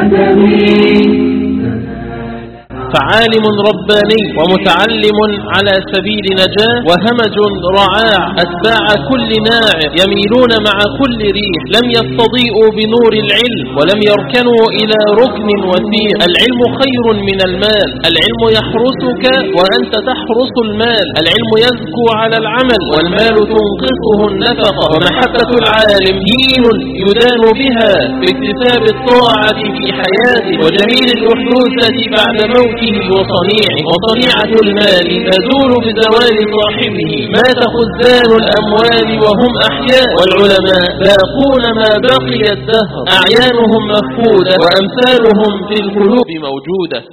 ندمي فعالم رباني ومتعلم على سبيل نجاة وهمج رعاع أتباع كل ناعم يميلون مع كل ريح لم يستضيئوا بنور العلم ولم يركنوا إلى ركن وثيق العلم خير من المال العلم يحرسك وأنت تحرس المال العلم يزكو على العمل والمال تنقصه النفقة ومحبة العالم دين يدان بها باكتساب الطاعة في حياته وجميل الأحدوثة بعد موته ملكه وصنيعه وصنيعة المال تزول بزوال صاحبه مات خزان الأموال وهم أحياء والعلماء باقون ما بقي الدهر أعيانهم مفقودة وأمثالهم في القلوب موجودة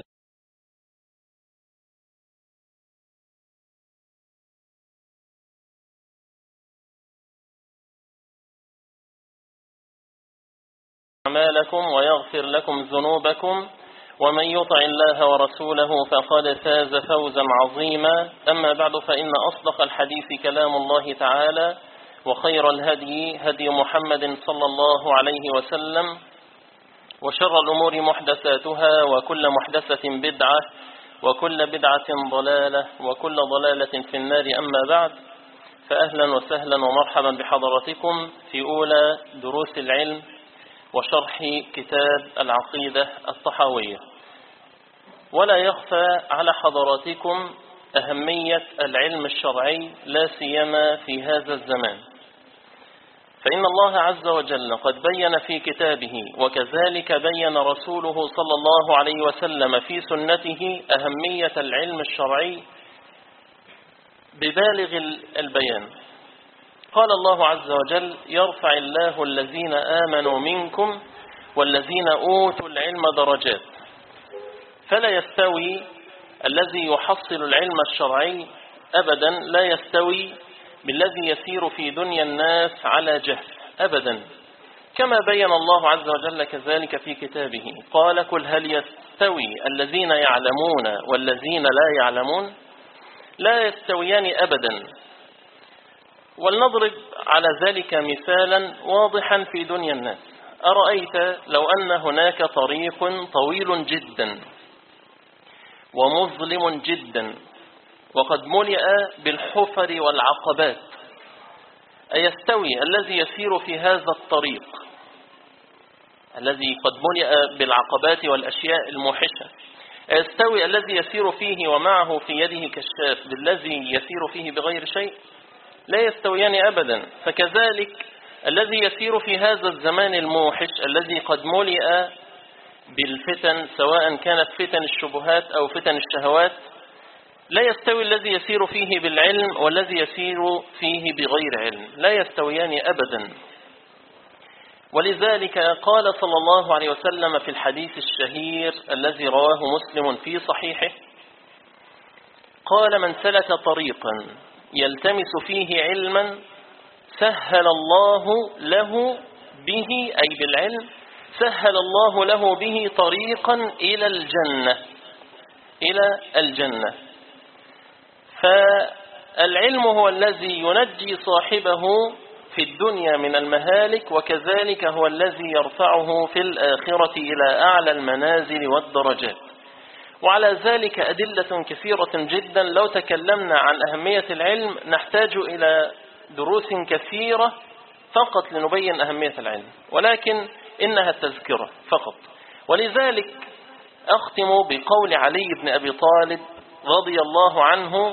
أعمالكم ويغفر لكم ذنوبكم ومن يطع الله ورسوله فقد فاز فوزا عظيما أما بعد فإن أصدق الحديث كلام الله تعالى وخير الهدي هدي محمد صلى الله عليه وسلم وشر الأمور محدثاتها وكل محدثة بدعة وكل بدعة ضلالة وكل ضلالة في النار أما بعد فأهلا وسهلا ومرحبا بحضراتكم في أولى دروس العلم وشرح كتاب العقيدة الطحاوية ولا يخفى على حضراتكم أهمية العلم الشرعي لا سيما في هذا الزمان فإن الله عز وجل قد بين في كتابه وكذلك بين رسوله صلى الله عليه وسلم في سنته أهمية العلم الشرعي ببالغ البيان قال الله عز وجل يرفع الله الذين آمنوا منكم والذين أوتوا العلم درجات فلا يستوي الذي يحصل العلم الشرعي أبدا لا يستوي بالذي يسير في دنيا الناس على جهل أبدا كما بين الله عز وجل كذلك في كتابه قال كل هل يستوي الذين يعلمون والذين لا يعلمون لا يستويان أبدا ولنضرب على ذلك مثالا واضحا في دنيا الناس أرأيت لو أن هناك طريق طويل جدا ومظلم جدا وقد ملئ بالحفر والعقبات أيستوي الذي يسير في هذا الطريق الذي قد ملئ بالعقبات والأشياء الموحشة أيستوي الذي يسير فيه ومعه في يده كشاف بالذي يسير فيه بغير شيء لا يستويان أبدا فكذلك الذي يسير في هذا الزمان الموحش الذي قد ملئ بالفتن سواء كانت فتن الشبهات أو فتن الشهوات لا يستوي الذي يسير فيه بالعلم والذي يسير فيه بغير علم لا يستويان أبدا ولذلك قال صلى الله عليه وسلم في الحديث الشهير الذي رواه مسلم في صحيحه قال من سلك طريقا يلتمس فيه علما سهل الله له به أي بالعلم سهل الله له به طريقا إلى الجنة إلى الجنة فالعلم هو الذي ينجي صاحبه في الدنيا من المهالك وكذلك هو الذي يرفعه في الآخرة إلى أعلى المنازل والدرجات وعلى ذلك أدلة كثيرة جدا لو تكلمنا عن أهمية العلم نحتاج إلى دروس كثيرة فقط لنبين أهمية العلم ولكن إنها التذكرة فقط ولذلك أختم بقول علي بن أبي طالب رضي الله عنه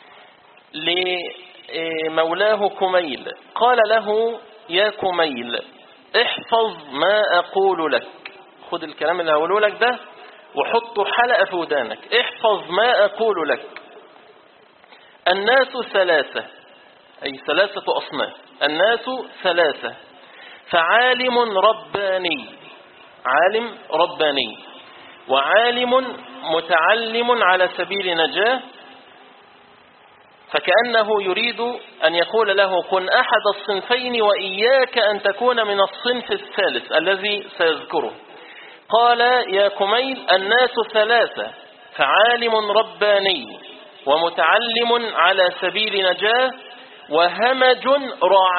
لمولاه كميل قال له يا كميل احفظ ما أقول لك خذ الكلام اللي هقوله لك ده وحطه حلقة في ودانك احفظ ما أقول لك الناس ثلاثة أي ثلاثة أصناف الناس ثلاثة فعالم رباني عالم رباني وعالم متعلم على سبيل نجاة فكأنه يريد أن يقول له كن أحد الصنفين وإياك أن تكون من الصنف الثالث الذي سيذكره قال يا كميل الناس ثلاثة فعالم رباني ومتعلم على سبيل نجاة وهمج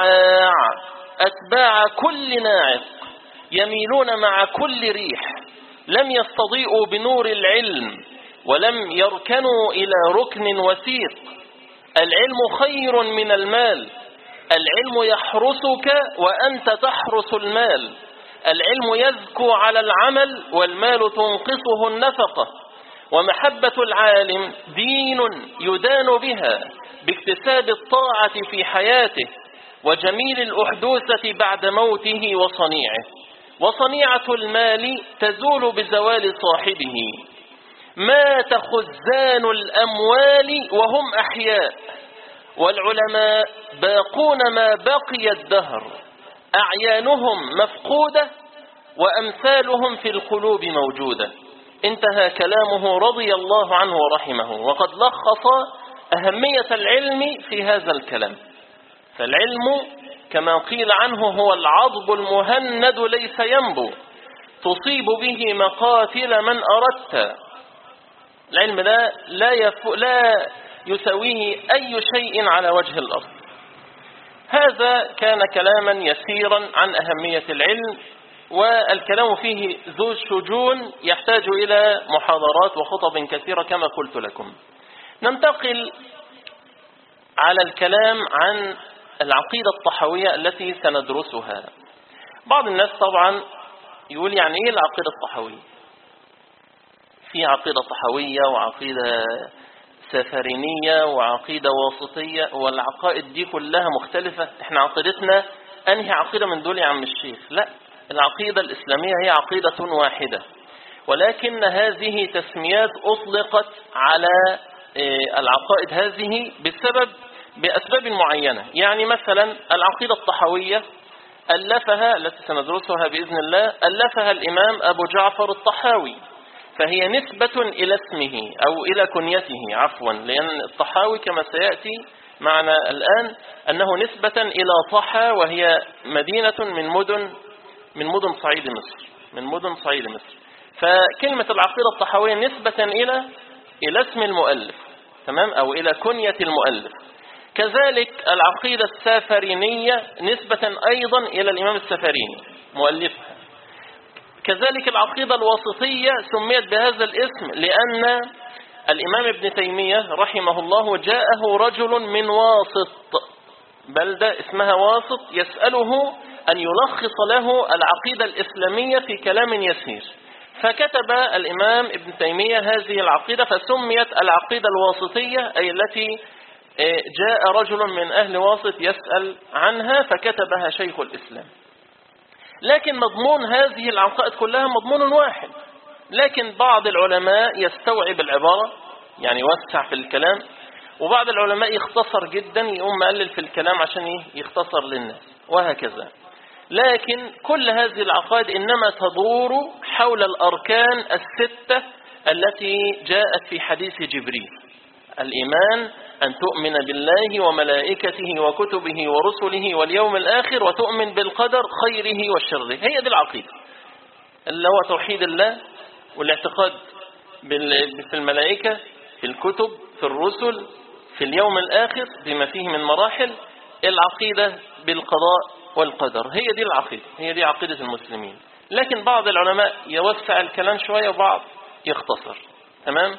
رعاع أتباع كل ناعق يميلون مع كل ريح لم يستضيئوا بنور العلم ولم يركنوا إلى ركن وثيق العلم خير من المال العلم يحرسك وأنت تحرس المال العلم يزكو على العمل والمال تنقصه النفقة ومحبة العالم دين يدان بها باكتساب الطاعة في حياته وجميل الأحدوثة بعد موته وصنيعه وصنيعة المال تزول بزوال صاحبه مات خزان الأموال وهم أحياء والعلماء باقون ما بقي الدهر أعيانهم مفقودة وأمثالهم في القلوب موجودة انتهى كلامه رضي الله عنه ورحمه وقد لخص أهمية العلم في هذا الكلام فالعلم كما قيل عنه هو العضب المهند ليس ينبو تصيب به مقاتل من أردت العلم لا لا, يف... لا يسويه أي شيء على وجه الأرض هذا كان كلاما يسيرا عن أهمية العلم والكلام فيه ذو شجون يحتاج إلى محاضرات وخطب كثيرة كما قلت لكم ننتقل على الكلام عن العقيدة الطحوية التي سندرسها بعض الناس طبعا يقول يعني ايه العقيدة الطحوية في عقيدة طحوية وعقيدة سفرينية وعقيدة واسطية والعقائد دي كلها مختلفة احنا عقيدتنا انهي عقيدة من دول يا عم الشيخ لا العقيدة الإسلامية هي عقيدة واحدة ولكن هذه تسميات أطلقت على العقائد هذه بسبب بأسباب معينة يعني مثلا العقيدة الطحوية ألفها التي سندرسها بإذن الله ألفها الإمام أبو جعفر الطحاوي فهي نسبة إلى اسمه أو إلى كنيته عفوا لأن الطحاوي كما سيأتي معنا الآن أنه نسبة إلى طحا وهي مدينة من مدن من مدن صعيد مصر من مدن صعيد مصر فكلمة العقيدة الطحاوية نسبة إلى إلى اسم المؤلف تمام أو إلى كنية المؤلف كذلك العقيدة السافرينية نسبة أيضا إلى الإمام السفريني مؤلفها كذلك العقيدة الواسطية سميت بهذا الاسم لأن الإمام ابن تيمية رحمه الله جاءه رجل من واسط بلدة اسمها واسط يسأله أن يلخص له العقيدة الإسلامية في كلام يسير فكتب الإمام ابن تيمية هذه العقيدة فسميت العقيدة الواسطية أي التي جاء رجل من أهل واسط يسأل عنها فكتبها شيخ الإسلام لكن مضمون هذه العقائد كلها مضمون واحد لكن بعض العلماء يستوعب العبارة يعني يوسع في الكلام وبعض العلماء يختصر جدا يقوم مقلل في الكلام عشان يختصر للناس وهكذا لكن كل هذه العقائد إنما تدور حول الأركان الستة التي جاءت في حديث جبريل الإيمان أن تؤمن بالله وملائكته وكتبه ورسله واليوم الآخر وتؤمن بالقدر خيره وشره هي دي العقيدة اللي هو توحيد الله والاعتقاد في الملائكة في الكتب في الرسل في اليوم الآخر بما فيه من مراحل العقيدة بالقضاء والقدر هي دي العقيدة هي دي عقيدة المسلمين لكن بعض العلماء يوسع الكلام شوية وبعض يختصر تمام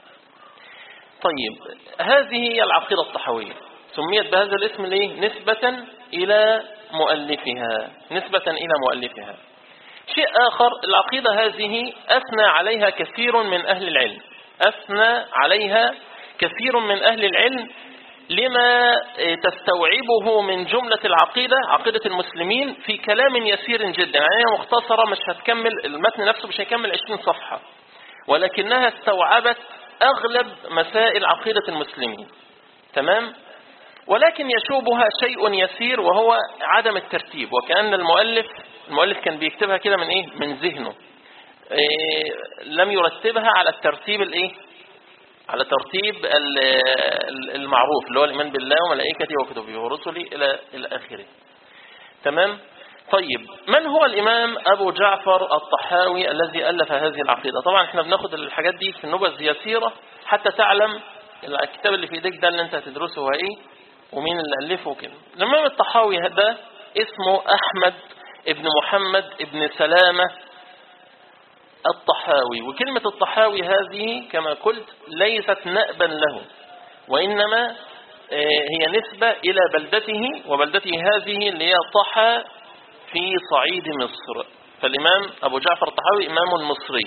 طيب هذه هي العقيدة الطحوية سميت بهذا الاسم ليه نسبة إلى مؤلفها نسبة إلى مؤلفها شيء آخر العقيدة هذه أثنى عليها كثير من أهل العلم أثنى عليها كثير من أهل العلم لما تستوعبه من جملة العقيدة عقيدة المسلمين في كلام يسير جدا يعني هي مختصرة مش هتكمل المتن نفسه مش هيكمل 20 صفحة ولكنها استوعبت أغلب مسائل عقيدة المسلمين تمام ولكن يشوبها شيء يسير وهو عدم الترتيب وكأن المؤلف المؤلف كان بيكتبها كده من إيه من ذهنه إيه لم يرتبها على الترتيب الإيه على ترتيب المعروف اللي هو الإيمان بالله وملائكته وكتبه ورسله إلى إلى آخره تمام طيب من هو الإمام أبو جعفر الطحاوي الذي ألف هذه العقيدة طبعا احنا بناخد الحاجات دي في النبذ يسيرة حتى تعلم الكتاب اللي في ايديك ده اللي انت هتدرسه هو ايه ومين اللي ألفه كده الإمام الطحاوي ده اسمه أحمد ابن محمد ابن سلامة الطحاوي وكلمة الطحاوي هذه كما قلت ليست نأبا له وإنما هي نسبة إلى بلدته وبلدته هذه اللي هي طحا في صعيد مصر فالإمام أبو جعفر الطحاوي إمام مصري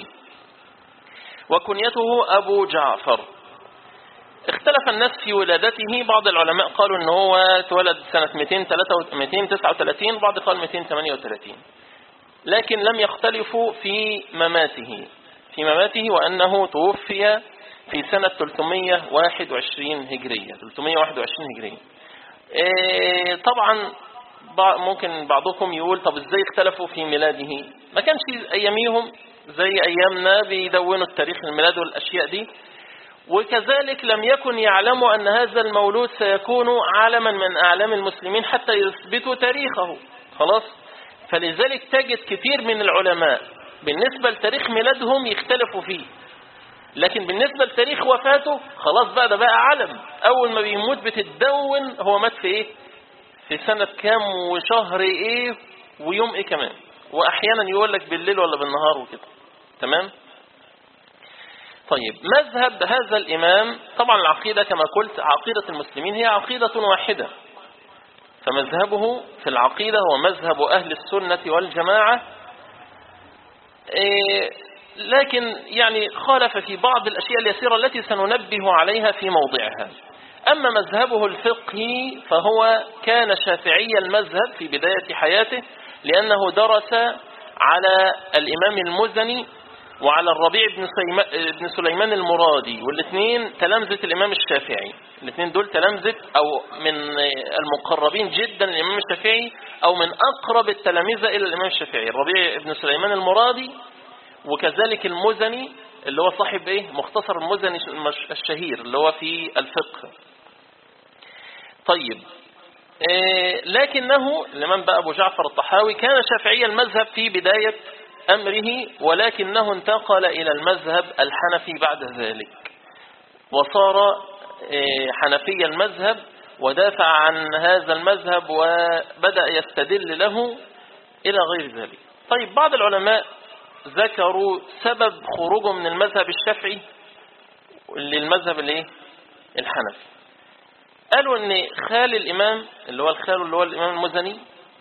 وكنيته أبو جعفر اختلف الناس في ولادته بعض العلماء قالوا ان هو اتولد سنة 239 بعض قال 238 لكن لم يختلفوا في مماته في مماته وأنه توفي في سنة 321 هجرية 321 هجرية إيه طبعا ممكن بعضكم يقول طب ازاي اختلفوا في ميلاده ما كانش اياميهم زي ايامنا بيدونوا التاريخ الميلاد والاشياء دي وكذلك لم يكن يعلموا ان هذا المولود سيكون عالما من اعلام المسلمين حتى يثبتوا تاريخه خلاص فلذلك تجد كثير من العلماء بالنسبة لتاريخ ميلادهم يختلفوا فيه لكن بالنسبة لتاريخ وفاته خلاص بقى ده بقى علم أول ما بيموت بتتدون هو مات في إيه في سنة كام وشهر إيه ويوم إيه كمان وأحيانا يقول لك بالليل ولا بالنهار وكده تمام طيب مذهب هذا الإمام طبعا العقيدة كما قلت عقيدة المسلمين هي عقيدة واحدة فمذهبه في العقيدة هو مذهب أهل السنة والجماعة لكن يعني خالف في بعض الأشياء اليسيرة التي سننبه عليها في موضعها أما مذهبه الفقهي فهو كان شافعي المذهب في بداية حياته لأنه درس على الإمام المزني وعلى الربيع بن سليمان المرادي والاثنين تلامذة الإمام الشافعي الاثنين دول تلامذة أو من المقربين جدا للإمام الشافعي أو من أقرب التلامذة إلى الإمام الشافعي الربيع بن سليمان المرادي وكذلك المزني اللي هو صاحب إيه مختصر المزني الشهير اللي هو في الفقه طيب إيه لكنه الإمام بقى أبو جعفر الطحاوي كان شافعي المذهب في بداية أمره ولكنه انتقل إلى المذهب الحنفي بعد ذلك وصار حنفي المذهب ودافع عن هذا المذهب وبدأ يستدل له إلى غير ذلك طيب بعض العلماء ذكروا سبب خروجه من المذهب الشافعي للمذهب الايه الحنفي قالوا ان خال الامام اللي هو الخال اللي هو الامام المزني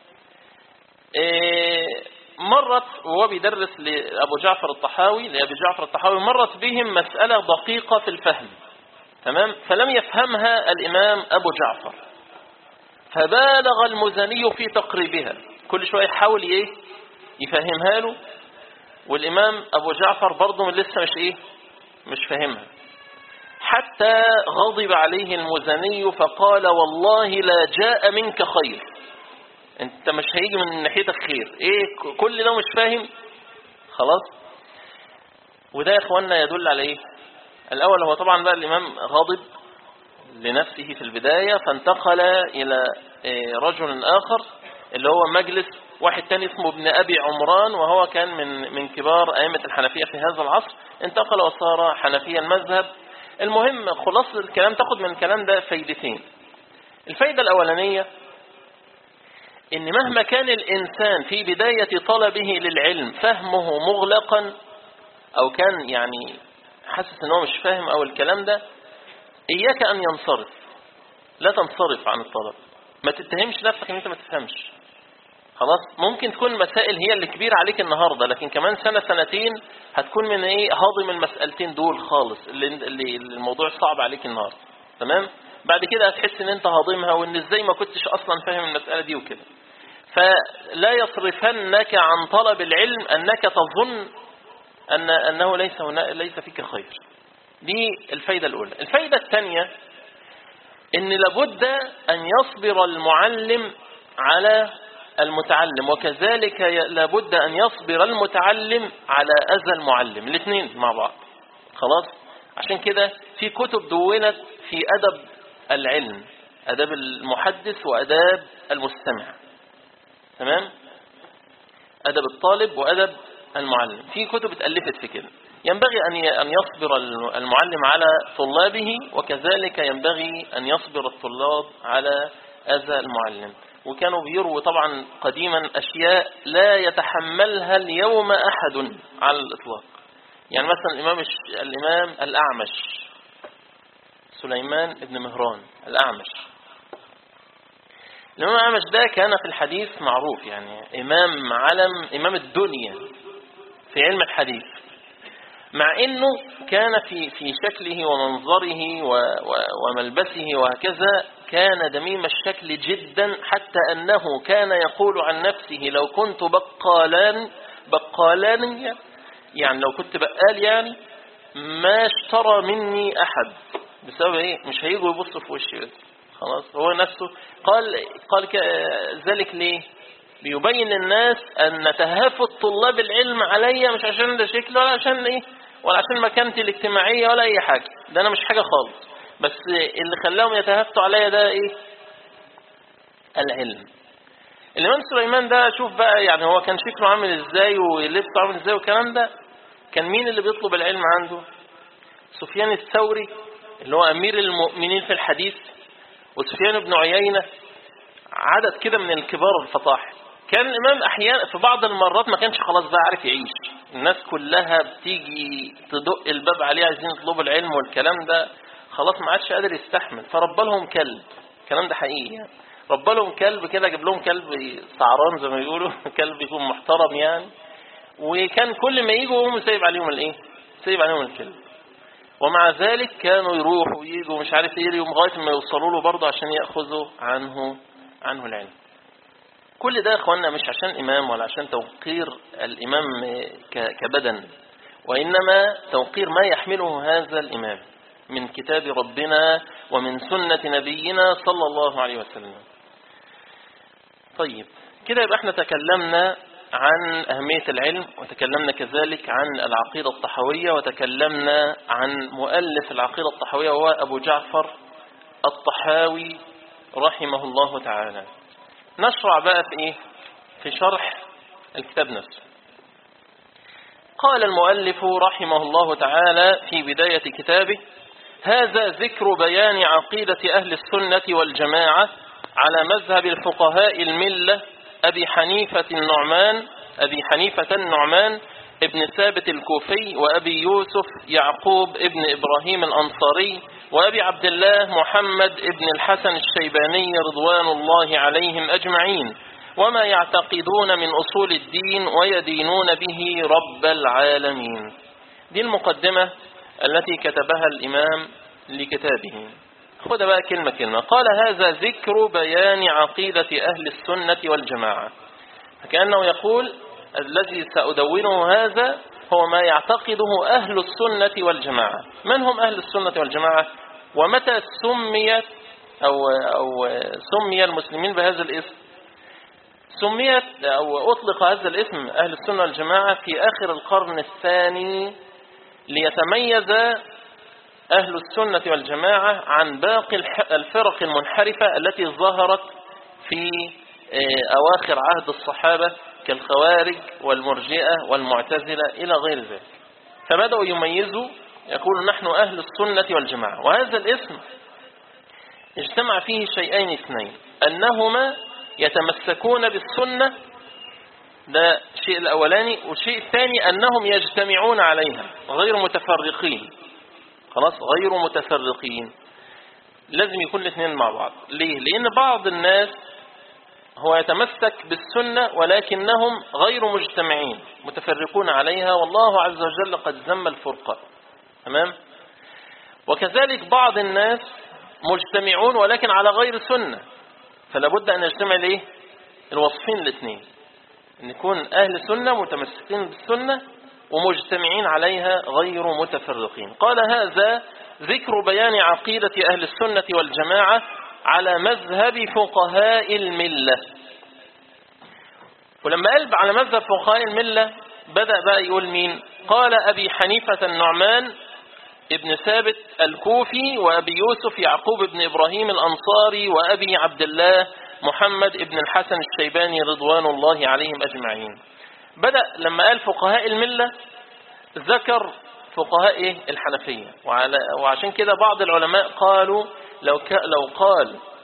مرت وهو بيدرس لأبو جعفر الطحاوي لأبي جعفر الطحاوي مرت بهم مسألة دقيقة في الفهم تمام فلم يفهمها الإمام أبو جعفر فبالغ المزني في تقريبها كل شوية يحاول إيه يفهمها له والإمام أبو جعفر برضه لسه مش إيه مش فاهمها حتى غضب عليه المزني فقال والله لا جاء منك خير انت مش هيجي من ناحيتك خير ايه كل ده مش فاهم خلاص وده يا اخوانا يدل على ايه الاول هو طبعا بقى الامام غاضب لنفسه في البداية فانتقل الى رجل اخر اللي هو مجلس واحد تاني اسمه ابن ابي عمران وهو كان من من كبار ائمه الحنفيه في هذا العصر انتقل وصار حنفيا المذهب المهم خلاصه الكلام تاخد من الكلام ده فايدتين الفايده الاولانيه ان مهما كان الانسان في بداية طلبه للعلم فهمه مغلقا او كان يعني حاسس ان هو مش فاهم او الكلام ده اياك ان ينصرف لا تنصرف عن الطلب ما تتهمش نفسك ان انت ما تفهمش خلاص ممكن تكون مسائل هي اللي كبيرة عليك النهاردة لكن كمان سنة سنتين هتكون من ايه هاضم المسألتين دول خالص اللي, اللي الموضوع صعب عليك النهاردة تمام بعد كده هتحس ان انت هاضمها وان ازاي ما كنتش اصلا فاهم المسألة دي وكده فلا يصرفنك عن طلب العلم أنك تظن أن أنه ليس هنا ليس فيك خير دي الفايدة الأولى الفايدة الثانية أن لابد أن يصبر المعلم على المتعلم وكذلك لابد أن يصبر المتعلم على أذى المعلم الاثنين مع بعض خلاص عشان كده في كتب دونت في أدب العلم أداب المحدث وأداب المستمع تمام أدب الطالب وأدب المعلم في كتب اتألفت في كده ينبغي أن أن يصبر المعلم على طلابه وكذلك ينبغي أن يصبر الطلاب على أذى المعلم وكانوا بيروا طبعا قديما أشياء لا يتحملها اليوم أحد على الإطلاق يعني مثلا الإمام, الإمام الأعمش سليمان بن مهران الأعمش الإمام الأعمش ده كان في الحديث معروف يعني إمام علم إمام الدنيا في علم الحديث مع انه كان في في شكله ومنظره وملبسه وهكذا كان دميم الشكل جدا حتى انه كان يقول عن نفسه لو كنت بقالان بقالان يعني لو كنت بقال يعني ما اشترى مني احد بسبب ايه مش هيجوا يبصوا في وشي بس خلاص هو نفسه قال قال ذلك ليه ليبين للناس ان تهافت طلاب العلم عليا مش عشان ده شكل ولا عشان ايه ولا عشان مكانتي الاجتماعية ولا اي حاجة ده انا مش حاجة خالص بس اللي خلاهم يتهافتوا عليا ده ايه العلم الامام سليمان ده شوف بقى يعني هو كان شكله عامل ازاي ولبسه عامل ازاي والكلام ده كان مين اللي بيطلب العلم عنده سفيان الثوري اللي هو امير المؤمنين في الحديث وسفيان بن عيينة عدد كده من الكبار الفطاحل كان الإمام أحيانا في بعض المرات ما كانش خلاص بقى عارف يعيش الناس كلها بتيجي تدق الباب عليه عايزين يطلبوا العلم والكلام ده خلاص ما عادش قادر يستحمل فربى لهم كلب الكلام ده حقيقي يعني ربى لهم كلب كده جاب لهم كلب سعران زي ما بيقولوا كلب يكون محترم يعني وكان كل ما يجوا هم سايب عليهم الايه سايب عليهم الكلب ومع ذلك كانوا يروحوا ويجوا مش عارف ايه يوم لغايه ما يوصلوا له برضه عشان ياخذوا عنه عنه العلم كل ده يا اخوانا مش عشان امام ولا عشان توقير الامام كبدن وانما توقير ما يحمله هذا الامام من كتاب ربنا ومن سنة نبينا صلى الله عليه وسلم طيب كده يبقى احنا تكلمنا عن أهمية العلم وتكلمنا كذلك عن العقيدة الطحوية وتكلمنا عن مؤلف العقيدة الطحوية وهو أبو جعفر الطحاوي رحمه الله تعالى نشرع بقى في ايه في شرح الكتاب نفسه قال المؤلف رحمه الله تعالى في بداية كتابه هذا ذكر بيان عقيدة أهل السنة والجماعة على مذهب الفقهاء الملة أبي حنيفة النعمان أبي حنيفة النعمان ابن ثابت الكوفي وأبي يوسف يعقوب ابن إبراهيم الأنصاري وأبي عبد الله محمد ابن الحسن الشيباني رضوان الله عليهم أجمعين وما يعتقدون من أصول الدين ويدينون به رب العالمين دي المقدمة التي كتبها الإمام لكتابه خذ بقى كلمة كلمة قال هذا ذكر بيان عقيدة أهل السنة والجماعة فكأنه يقول الذي سأدونه هذا هو ما يعتقده أهل السنة والجماعة من هم أهل السنة والجماعة ومتى سميت أو, أو سمي المسلمين بهذا الاسم سميت أو أطلق هذا الاسم أهل السنة والجماعة في آخر القرن الثاني ليتميز أهل السنة والجماعة عن باقي الفرق المنحرفة التي ظهرت في أواخر عهد الصحابة كالخوارج والمرجئة والمعتزلة إلى غير ذلك فبدأوا يميزوا يقولوا نحن أهل السنة والجماعة وهذا الاسم اجتمع فيه شيئين اثنين أنهما يتمسكون بالسنة ده الشيء الأولاني والشيء الثاني أنهم يجتمعون عليها غير متفرقين خلاص غير متفرقين لازم يكون الاثنين مع بعض ليه؟ لأن بعض الناس هو يتمسك بالسنة ولكنهم غير مجتمعين متفرقون عليها والله عز وجل قد ذم الفرقة تمام وكذلك بعض الناس مجتمعون ولكن على غير سنة فلا بد أن نجتمع ليه الوصفين الاثنين أن يكون أهل سنة متمسكين بالسنة ومجتمعين عليها غير متفرقين قال هذا ذكر بيان عقيدة أهل السنة والجماعة على مذهب فقهاء الملة ولما قلب على مذهب فقهاء الملة بدأ بقى يقول مين قال أبي حنيفة النعمان ابن ثابت الكوفي وأبي يوسف يعقوب بن إبراهيم الأنصاري وأبي عبد الله محمد ابن الحسن الشيباني رضوان الله عليهم أجمعين بدأ لما قال فقهاء الملة ذكر فقهاء الحنفية وعشان كده بعض العلماء قالوا لو, لو قال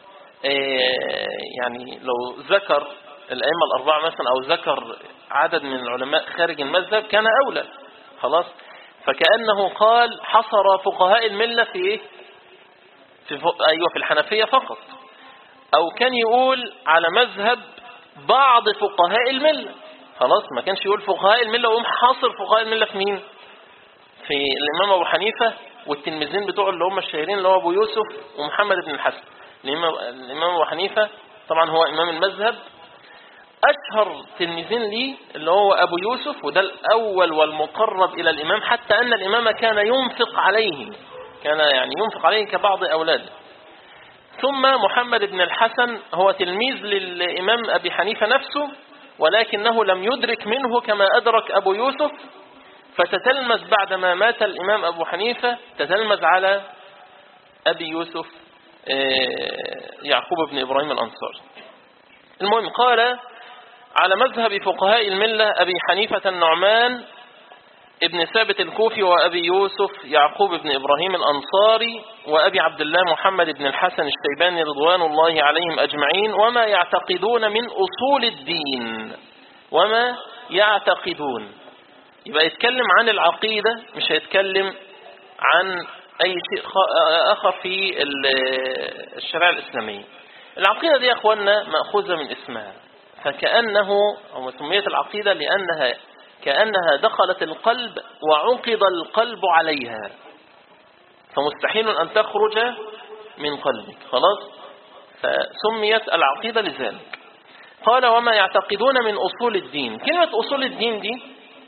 آه، يعني لو ذكر الأئمة الأربعة مثلا أو ذكر عدد من العلماء خارج المذهب كان أولى خلاص فكأنه قال حصر فقهاء الملة في إيه في ف... أيوة في الحنفية فقط أو كان يقول على مذهب بعض فقهاء الملة خلاص ما كانش يقول فقهاء الملة ويقوم حاصر فقهاء الملة في مين في الإمام أبو حنيفة والتلميذين بتوعه اللي هم الشهيرين اللي هو أبو يوسف ومحمد بن الحسن الإمام الإمام أبو حنيفة طبعا هو إمام المذهب أشهر تلميذين لي اللي هو أبو يوسف وده الأول والمقرب إلى الإمام حتى أن الإمام كان ينفق عليه كان يعني ينفق عليه كبعض أولاده ثم محمد بن الحسن هو تلميذ للإمام أبي حنيفة نفسه ولكنه لم يدرك منه كما أدرك أبو يوسف فتتلمذ بعدما مات الإمام أبو حنيفة تتلمذ على أبي يوسف يعقوب بن إبراهيم الأنصار المهم قال على مذهب فقهاء الملة أبي حنيفة النعمان ابن ثابت الكوفي وأبي يوسف يعقوب بن إبراهيم الأنصاري وأبي عبد الله محمد بن الحسن الشيباني رضوان الله عليهم أجمعين وما يعتقدون من أصول الدين وما يعتقدون يبقى يتكلم عن العقيدة مش هيتكلم عن أي شيء آخر في الشريعة الإسلامية العقيدة دي يا أخوانا مأخوذة من اسمها فكأنه أو سميت العقيدة لأنها كأنها دخلت القلب وعقد القلب عليها فمستحيل أن تخرج من قلبك خلاص فسميت العقيدة لذلك قال وما يعتقدون من أصول الدين كلمة أصول الدين دي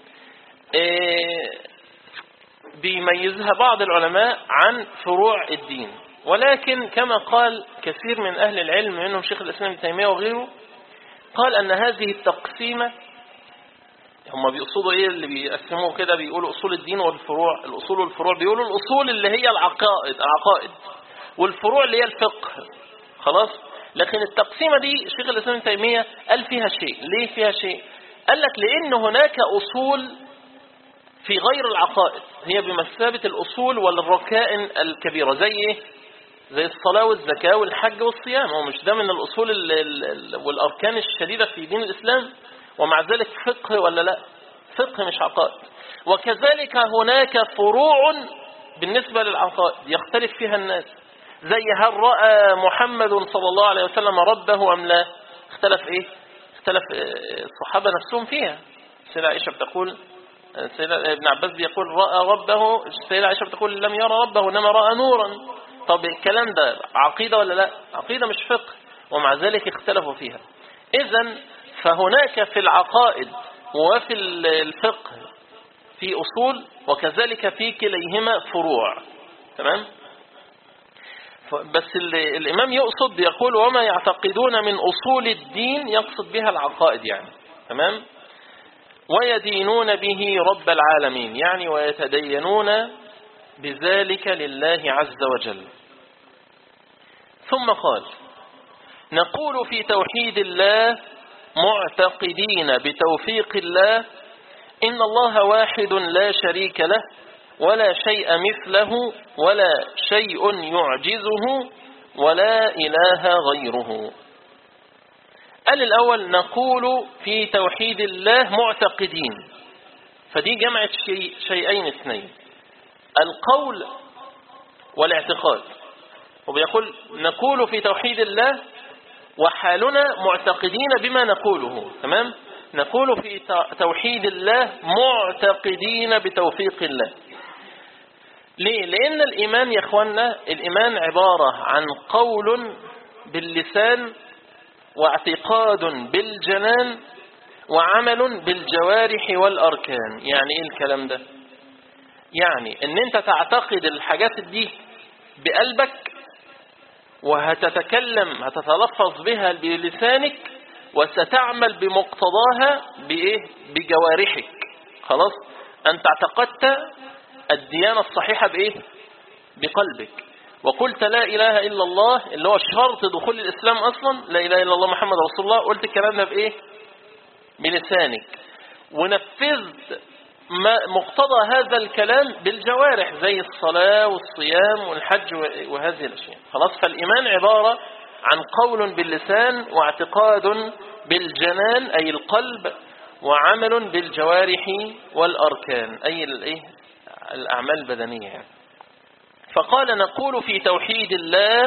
بيميزها بعض العلماء عن فروع الدين ولكن كما قال كثير من أهل العلم منهم شيخ الإسلام ابن تيمية وغيره قال أن هذه التقسيمة هم بيقصدوا ايه اللي بيقسموه كده بيقولوا اصول الدين والفروع الاصول والفروع بيقولوا الاصول اللي هي العقائد العقائد والفروع اللي هي الفقه خلاص لكن التقسيمه دي شيخ الاسلام ابن تيميه قال فيها شيء ليه فيها شيء قال لك لان هناك اصول في غير العقائد هي بمثابه الاصول والركائن الكبيره زي ايه زي الصلاه والزكاه والحج والصيام هو مش ده من الاصول ال ال والاركان الشديده في دين الاسلام ومع ذلك فقه ولا لا فقه مش عقائد وكذلك هناك فروع بالنسبة للعقائد يختلف فيها الناس زي هل رأى محمد صلى الله عليه وسلم ربه أم لا اختلف ايه اختلف الصحابة نفسهم فيها سيدة عائشة بتقول سيدة ابن عباس بيقول رأى ربه سيدة عائشة بتقول لم يرى ربه إنما رأى نورا طب الكلام ده عقيدة ولا لا عقيدة مش فقه ومع ذلك اختلفوا فيها إذا فهناك في العقائد وفي الفقه في أصول وكذلك في كليهما فروع تمام بس الإمام يقصد يقول وما يعتقدون من أصول الدين يقصد بها العقائد يعني تمام ويدينون به رب العالمين يعني ويتدينون بذلك لله عز وجل ثم قال نقول في توحيد الله معتقدين بتوفيق الله إن الله واحد لا شريك له ولا شيء مثله ولا شيء يعجزه ولا إله غيره قال الأول نقول في توحيد الله معتقدين فدي جمعت شيء شيئين اثنين القول والاعتقاد وبيقول نقول في توحيد الله وحالنا معتقدين بما نقوله تمام نقول في توحيد الله معتقدين بتوفيق الله ليه لأن الإيمان يا أخوانا الإيمان عبارة عن قول باللسان واعتقاد بالجنان وعمل بالجوارح والأركان يعني إيه الكلام ده يعني ان انت تعتقد الحاجات دي بقلبك وهتتكلم هتتلفظ بها بلسانك وستعمل بمقتضاها بايه بجوارحك خلاص انت اعتقدت الديانة الصحيحة بايه بقلبك وقلت لا اله الا الله اللي هو شرط دخول الاسلام اصلا لا اله الا الله محمد رسول الله قلت الكلام ده بايه بلسانك ونفذت ما مقتضى هذا الكلام بالجوارح زي الصلاة والصيام والحج وهذه الأشياء خلاص فالإيمان عبارة عن قول باللسان واعتقاد بالجنان أي القلب وعمل بالجوارح والأركان أي الإيه؟ الأعمال البدنية يعني. فقال نقول في توحيد الله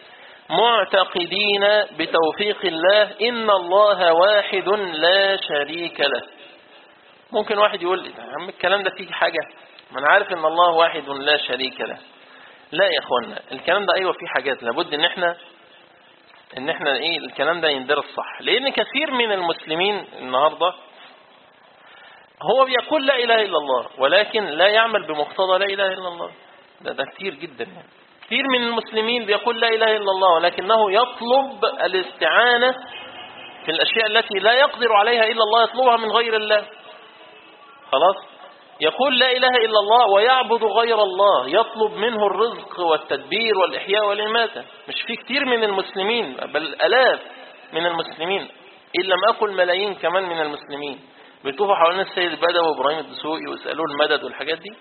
معتقدين بتوفيق الله إن الله واحد لا شريك له ممكن واحد يقول لي يا عم الكلام ده فيه حاجة ما أنا عارف إن الله واحد لا شريك له لا يا اخوانا الكلام ده ايوه فيه حاجات لابد ان احنا ان احنا ايه الكلام ده يندرس صح لان كثير من المسلمين النهارده هو بيقول لا اله الا الله ولكن لا يعمل بمقتضى لا اله الا الله ده ده كتير جدا يعني كثير من المسلمين بيقول لا اله الا الله ولكنه يطلب الاستعانه في الاشياء التي لا يقدر عليها الا الله يطلبها من غير الله خلاص يقول لا إله إلا الله ويعبد غير الله يطلب منه الرزق والتدبير والإحياء والإماتة مش في كتير من المسلمين بل ألاف من المسلمين إن لم أقل ملايين كمان من المسلمين بيطوفوا حوالين السيد البدوي وإبراهيم الدسوقي ويسألوه المدد والحاجات دي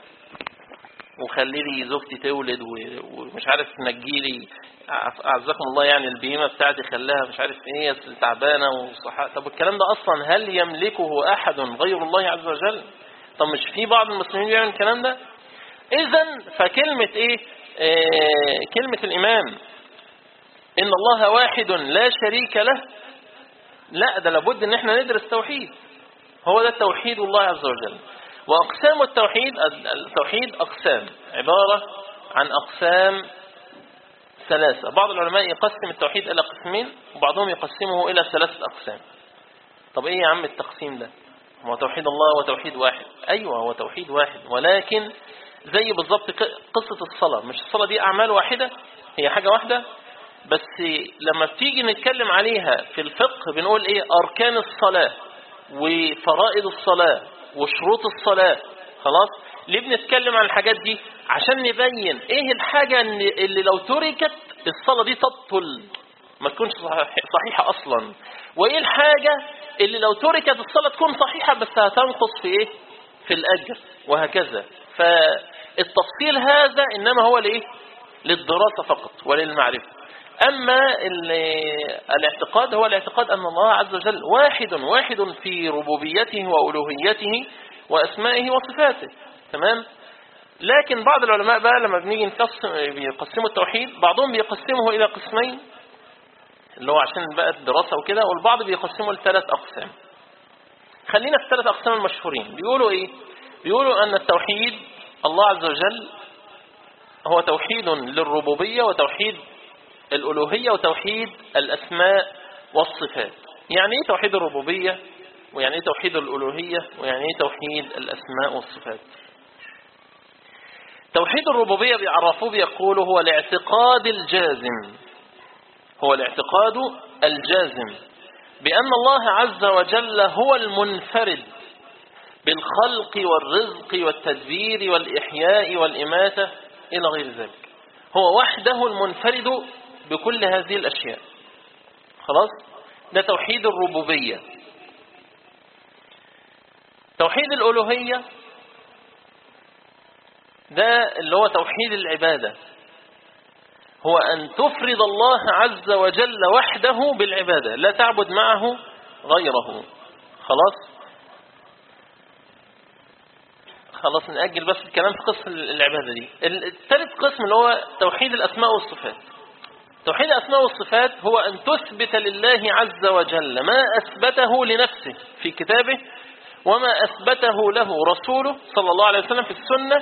وخلي لي زوجتي تولد ومش عارف نجي لي أعزكم الله يعني البهيمة بتاعتي خلاها مش عارف ايه تعبانة وصحة طب الكلام ده أصلا هل يملكه أحد غير الله عز وجل طب مش في بعض المسلمين بيعمل الكلام ده اذا فكلمة ايه آه كلمة الامام ان الله واحد لا شريك له لا ده لابد ان احنا ندرس توحيد هو ده توحيد الله عز وجل واقسام التوحيد التوحيد اقسام عبارة عن اقسام ثلاثة بعض العلماء يقسم التوحيد الى قسمين وبعضهم يقسمه الى ثلاثة اقسام طب ايه يا عم التقسيم ده هو توحيد الله وتوحيد واحد أيوة هو توحيد واحد ولكن زي بالضبط قصة الصلاة مش الصلاة دي أعمال واحدة هي حاجة واحدة بس لما بتيجي نتكلم عليها في الفقه بنقول إيه أركان الصلاة وفرائض الصلاة وشروط الصلاة خلاص ليه بنتكلم عن الحاجات دي عشان نبين ايه الحاجة اللي لو تركت الصلاة دي تبطل ما تكونش صحيحة اصلا وايه الحاجة اللي لو تركت الصلاة تكون صحيحة بس هتنقص في ايه في الاجر وهكذا فالتفصيل هذا انما هو لايه للدراسة فقط وللمعرفة اما الاعتقاد هو الاعتقاد ان الله عز وجل واحد واحد في ربوبيته والوهيته واسمائه وصفاته تمام لكن بعض العلماء بقى لما بنيجي نقسم بيقسموا التوحيد بعضهم بيقسمه الى قسمين اللي هو عشان بقى الدراسة وكده والبعض بيقسمه لثلاث أقسام خلينا في الثلاث أقسام المشهورين بيقولوا إيه بيقولوا أن التوحيد الله عز وجل هو توحيد للربوبية وتوحيد الألوهية وتوحيد الأسماء والصفات يعني إيه توحيد الربوبية ويعني إيه توحيد الألوهية ويعني إيه توحيد الأسماء والصفات توحيد الربوبية بيعرفوه بيقولوا هو الاعتقاد الجازم هو الاعتقاد الجازم بأن الله عز وجل هو المنفرد بالخلق والرزق والتدبير والإحياء والإماتة إلى غير ذلك هو وحده المنفرد بكل هذه الأشياء خلاص ده توحيد الربوبية توحيد الألوهية ده اللي هو توحيد العبادة هو أن تفرد الله عز وجل وحده بالعبادة لا تعبد معه غيره خلاص خلاص نأجل بس الكلام في قسم العبادة دي الثالث قسم اللي هو توحيد الأسماء والصفات توحيد الأسماء والصفات هو أن تثبت لله عز وجل ما أثبته لنفسه في كتابه وما أثبته له رسوله صلى الله عليه وسلم في السنة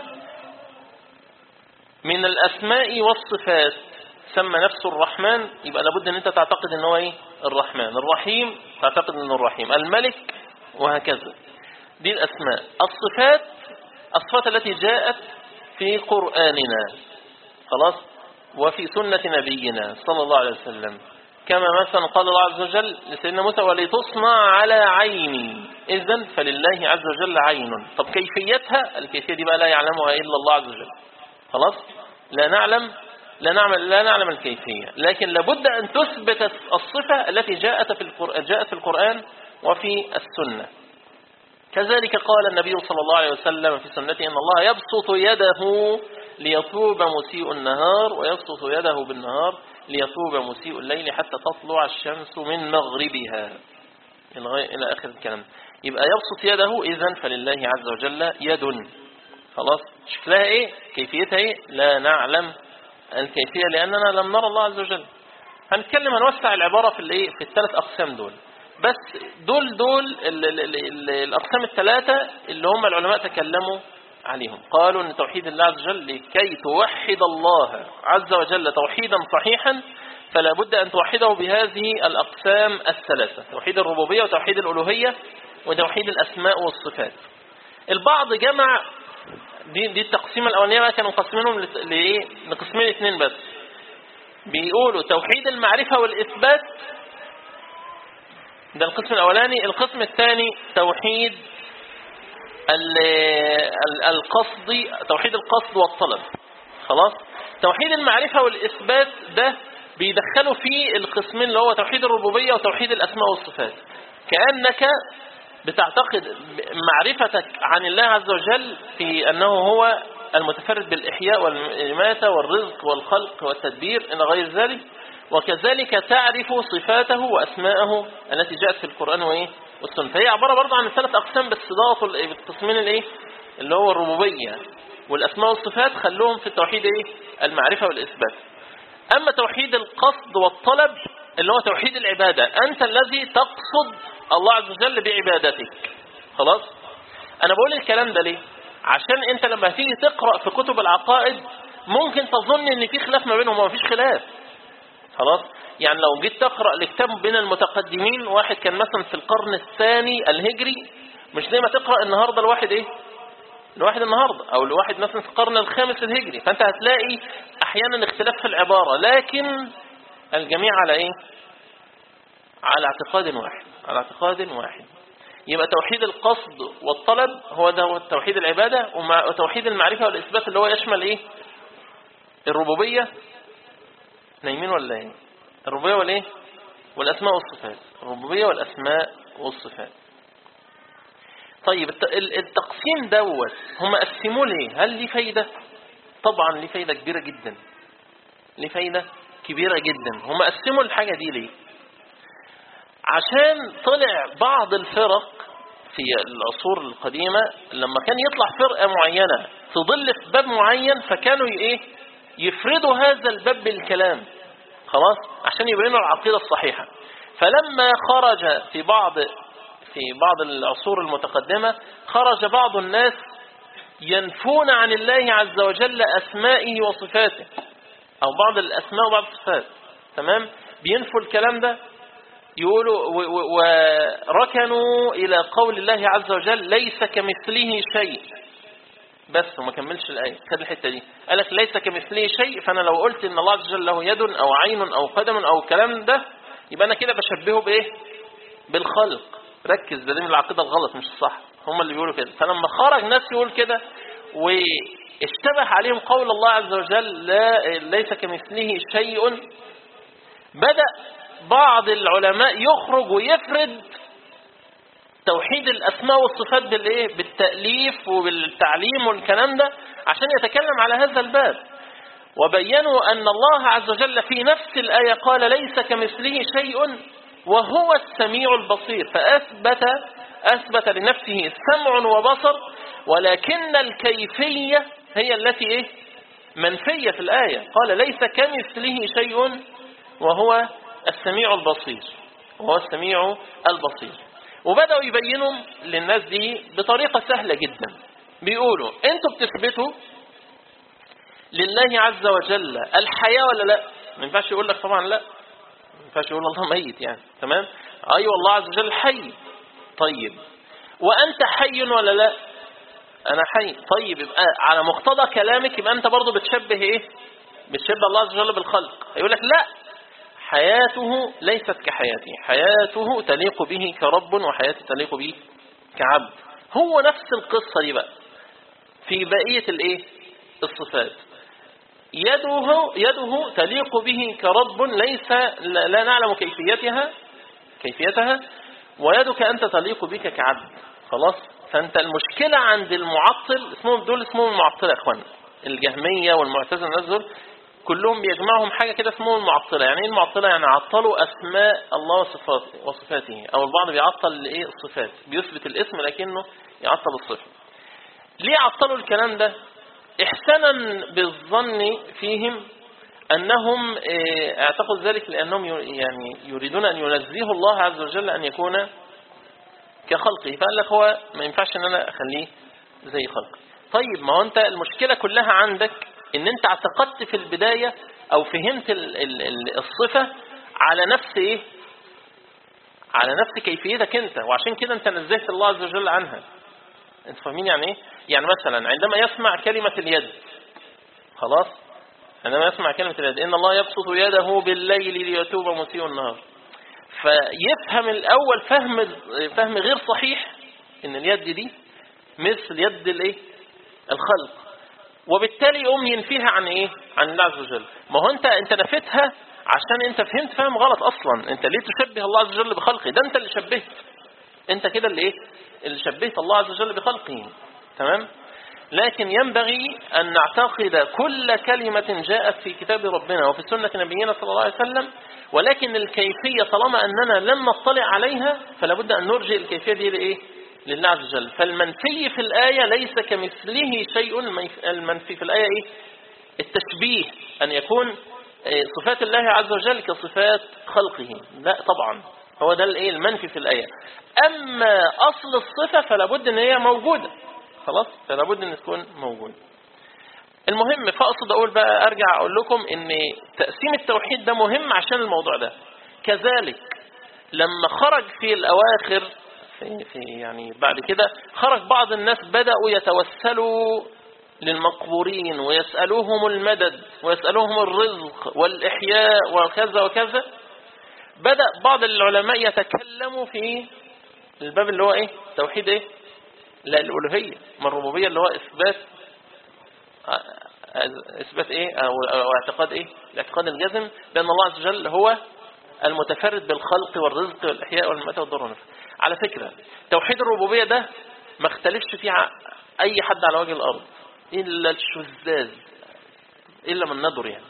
من الأسماء والصفات سمى نفسه الرحمن يبقى لابد ان انت تعتقد ان هو ايه الرحمن الرحيم تعتقد انه الرحيم الملك وهكذا دي الاسماء الصفات الصفات التي جاءت في قرآننا خلاص وفي سنة نبينا صلى الله عليه وسلم كما مثلا قال الله عز وجل لسيدنا موسى ولتصنع على عيني إذن فلله عز وجل عين طب كيفيتها الكيفية دي بقى لا يعلمها إلا الله عز وجل خلاص لا نعلم لا نعمل لا نعلم الكيفية لكن لابد أن تثبت الصفة التي جاءت في القرآن جاءت في القرآن وفي السنة كذلك قال النبي صلى الله عليه وسلم في سنته أن الله يبسط يده ليتوب مسيء النهار ويبسط يده بالنهار ليتوب مسيء الليل حتى تطلع الشمس من مغربها إلى آخر الكلام يبقى يبسط يده إذن فلله عز وجل يد خلاص شكلها إيه كيفيتها إيه لا نعلم الكيفية لأننا لم نرى الله عز وجل هنتكلم هنوسع العبارة في الايه في الثلاث أقسام دول بس دول دول ال ال ال الأقسام الثلاثة اللي هم العلماء تكلموا عليهم قالوا أن توحيد الله عز وجل لكي توحد الله عز وجل توحيدا صحيحا فلا بد أن توحده بهذه الأقسام الثلاثة توحيد الربوبية وتوحيد الألوهية وتوحيد الأسماء والصفات البعض جمع دي, دي التقسيم الأولانية بقى كانوا مقسمينهم لإيه لقسمين اثنين بس بيقولوا توحيد المعرفة والإثبات ده القسم الأولاني القسم الثاني توحيد القصد توحيد القصد والطلب خلاص توحيد المعرفة والإثبات ده بيدخلوا فيه القسمين اللي هو توحيد الربوبية وتوحيد الأسماء والصفات كأنك بتعتقد معرفتك عن الله عز وجل في أنه هو المتفرد بالإحياء والإماتة والرزق والخلق والتدبير إلى غير ذلك وكذلك تعرف صفاته وأسماءه التي جاءت في القرآن وإيه والسنة فهي عبارة برضه عن ثلاث أقسام بس ضغطوا التصميم الإيه اللي هو الربوبية والأسماء والصفات خلوهم في التوحيد إيه المعرفة والإثبات أما توحيد القصد والطلب اللي هو توحيد العبادة أنت الذي تقصد الله عز وجل بعبادتك خلاص أنا بقول الكلام ده ليه عشان أنت لما تيجي تقرأ في كتب العقائد ممكن تظن ان في خلاف ما بينهم وما فيش خلاف خلاص يعني لو جيت تقرأ لكتاب بين المتقدمين واحد كان مثلا في القرن الثاني الهجري مش زي ما تقرأ النهاردة الواحد ايه الواحد النهاردة او الواحد مثلا في القرن الخامس الهجري فانت هتلاقي احيانا اختلاف في العبارة لكن الجميع على ايه على اعتقاد واحد على اعتقاد واحد يبقى توحيد القصد والطلب هو ده توحيد العبادة وتوحيد المعرفة والإثبات اللي هو يشمل ايه الربوبية نايمين ولا ايه الربوبية والايه والأسماء والصفات الربوبية والأسماء والصفات طيب التقسيم دوت هم قسموه ليه هل ليه فايدة طبعا ليه فايدة كبيرة جدا ليه فايدة كبيرة جدا هم قسموا الحاجة دي ليه عشان طلع بعض الفرق في العصور القديمة لما كان يطلع فرقة معينة تضل في باب معين فكانوا ايه يفردوا هذا الباب بالكلام خلاص عشان يبينوا العقيدة الصحيحة فلما خرج في بعض في بعض العصور المتقدمة خرج بعض الناس ينفون عن الله عز وجل أسمائه وصفاته أو بعض الأسماء وبعض الصفات تمام بينفوا الكلام ده يقولوا وركنوا إلى قول الله عز وجل ليس كمثله شيء بس وما كملش الآية خد الحتة دي قال لك ليس كمثله شيء فأنا لو قلت إن الله عز وجل له يد أو عين أو قدم أو الكلام ده يبقى أنا كده بشبهه بإيه بالخلق ركز ده من العقيدة الغلط مش الصح هم اللي بيقولوا كده فلما خرج ناس يقول كده واشتبه عليهم قول الله عز وجل لا ليس كمثله شيء بدأ بعض العلماء يخرج ويفرد توحيد الأسماء والصفات بالإيه؟ بالتأليف وبالتعليم والكلام ده عشان يتكلم على هذا الباب وبينوا أن الله عز وجل في نفس الآية قال ليس كمثله شيء وهو السميع البصير فأثبت أثبت لنفسه سمع وبصر ولكن الكيفية هي التي إيه؟ منفية في الآية قال ليس كمثله شيء وهو السميع البصير وهو السميع البصير وبدأوا يبينوا للناس دي بطريقة سهلة جدا بيقولوا انتوا بتثبتوا لله عز وجل الحياة ولا لا ما ينفعش يقول لك طبعا لا ما ينفعش يقول الله ميت يعني تمام اي أيوة الله عز وجل حي طيب وانت حي ولا لا انا حي طيب يبقى على مقتضى كلامك يبقى انت برضو بتشبه ايه بتشبه الله عز وجل بالخلق يقول لك لا حياته ليست كحياتي حياته تليق به كرب وحياته تليق به كعبد هو نفس القصة دي بقى في بقية الايه الصفات يده يده تليق به كرب ليس لا نعلم كيفيتها كيفيتها ويدك أنت تليق بك كعبد خلاص فأنت المشكلة عند المعطل اسمهم دول اسمهم المعطلة يا اخوان الجهمية والمعتزلة الناس دول كلهم بيجمعهم حاجة كده اسمهم المعطلة يعني ايه المعطلة يعني عطلوا اسماء الله وصفاته وصفاته او البعض بيعطل ايه الصفات بيثبت الاسم لكنه يعطل الصفة ليه عطلوا الكلام ده احسانا بالظن فيهم انهم اه اعتقدوا ذلك لانهم يعني يريدون ان ينزهوا الله عز وجل ان يكون كخلقه فقال لك هو ما ينفعش ان انا اخليه زي خلقه طيب ما هو انت المشكلة كلها عندك ان انت اعتقدت في البداية او فهمت ال ال الصفة على نفس ايه على نفس كيفيتك انت وعشان كده انت نزهت الله عز وجل عنها انت فاهمين يعني ايه يعني مثلا عندما يسمع كلمة اليد خلاص عندما يسمع كلمة اليد ان الله يبسط يده بالليل ليتوب مسيء النهار فيفهم الاول فهم فهم غير صحيح ان اليد دي مثل يد الايه الخلق وبالتالي يقوم ينفيها عن ايه عن الله عز وجل ما هو انت انت نفيتها عشان انت فهمت فهم غلط اصلا انت ليه تشبه الله عز وجل بخلقه ده انت اللي شبهت انت كده اللي ايه اللي شبهت الله عز وجل بخلقه تمام لكن ينبغي أن نعتقد كل كلمة جاءت في كتاب ربنا وفي سنة نبينا صلى الله عليه وسلم ولكن الكيفية طالما أننا لم نطلع عليها فلا بد أن نرجع الكيفية دي لإيه لله عز وجل فالمنفي في الآية ليس كمثله شيء المنفي في الآية إيه؟ التشبيه أن يكون صفات الله عز وجل كصفات خلقه لا طبعا هو ده الايه المنفي في الآية أما أصل الصفة فلا بد أن هي موجودة خلاص فلا بد أن تكون موجودة المهم فأقصد أقول بقى أرجع أقول لكم أن تقسيم التوحيد ده مهم عشان الموضوع ده كذلك لما خرج في الأواخر في, في يعني بعد كده خرج بعض الناس بدأوا يتوسلوا للمقبورين ويسألوهم المدد ويسألوهم الرزق والإحياء وكذا وكذا بدأ بعض العلماء يتكلموا في الباب اللي هو ايه توحيد ايه لا الألوهية من الربوبية اللي هو إثبات إثبات ايه أو, أو اعتقاد ايه الاعتقاد الجزم بأن الله عز وجل هو المتفرد بالخلق والرزق والإحياء والممات والضر والنفع على فكرة توحيد الربوبية ده ما اختلفش فيه أي حد على وجه الأرض إلا الشذاذ إلا من ندر يعني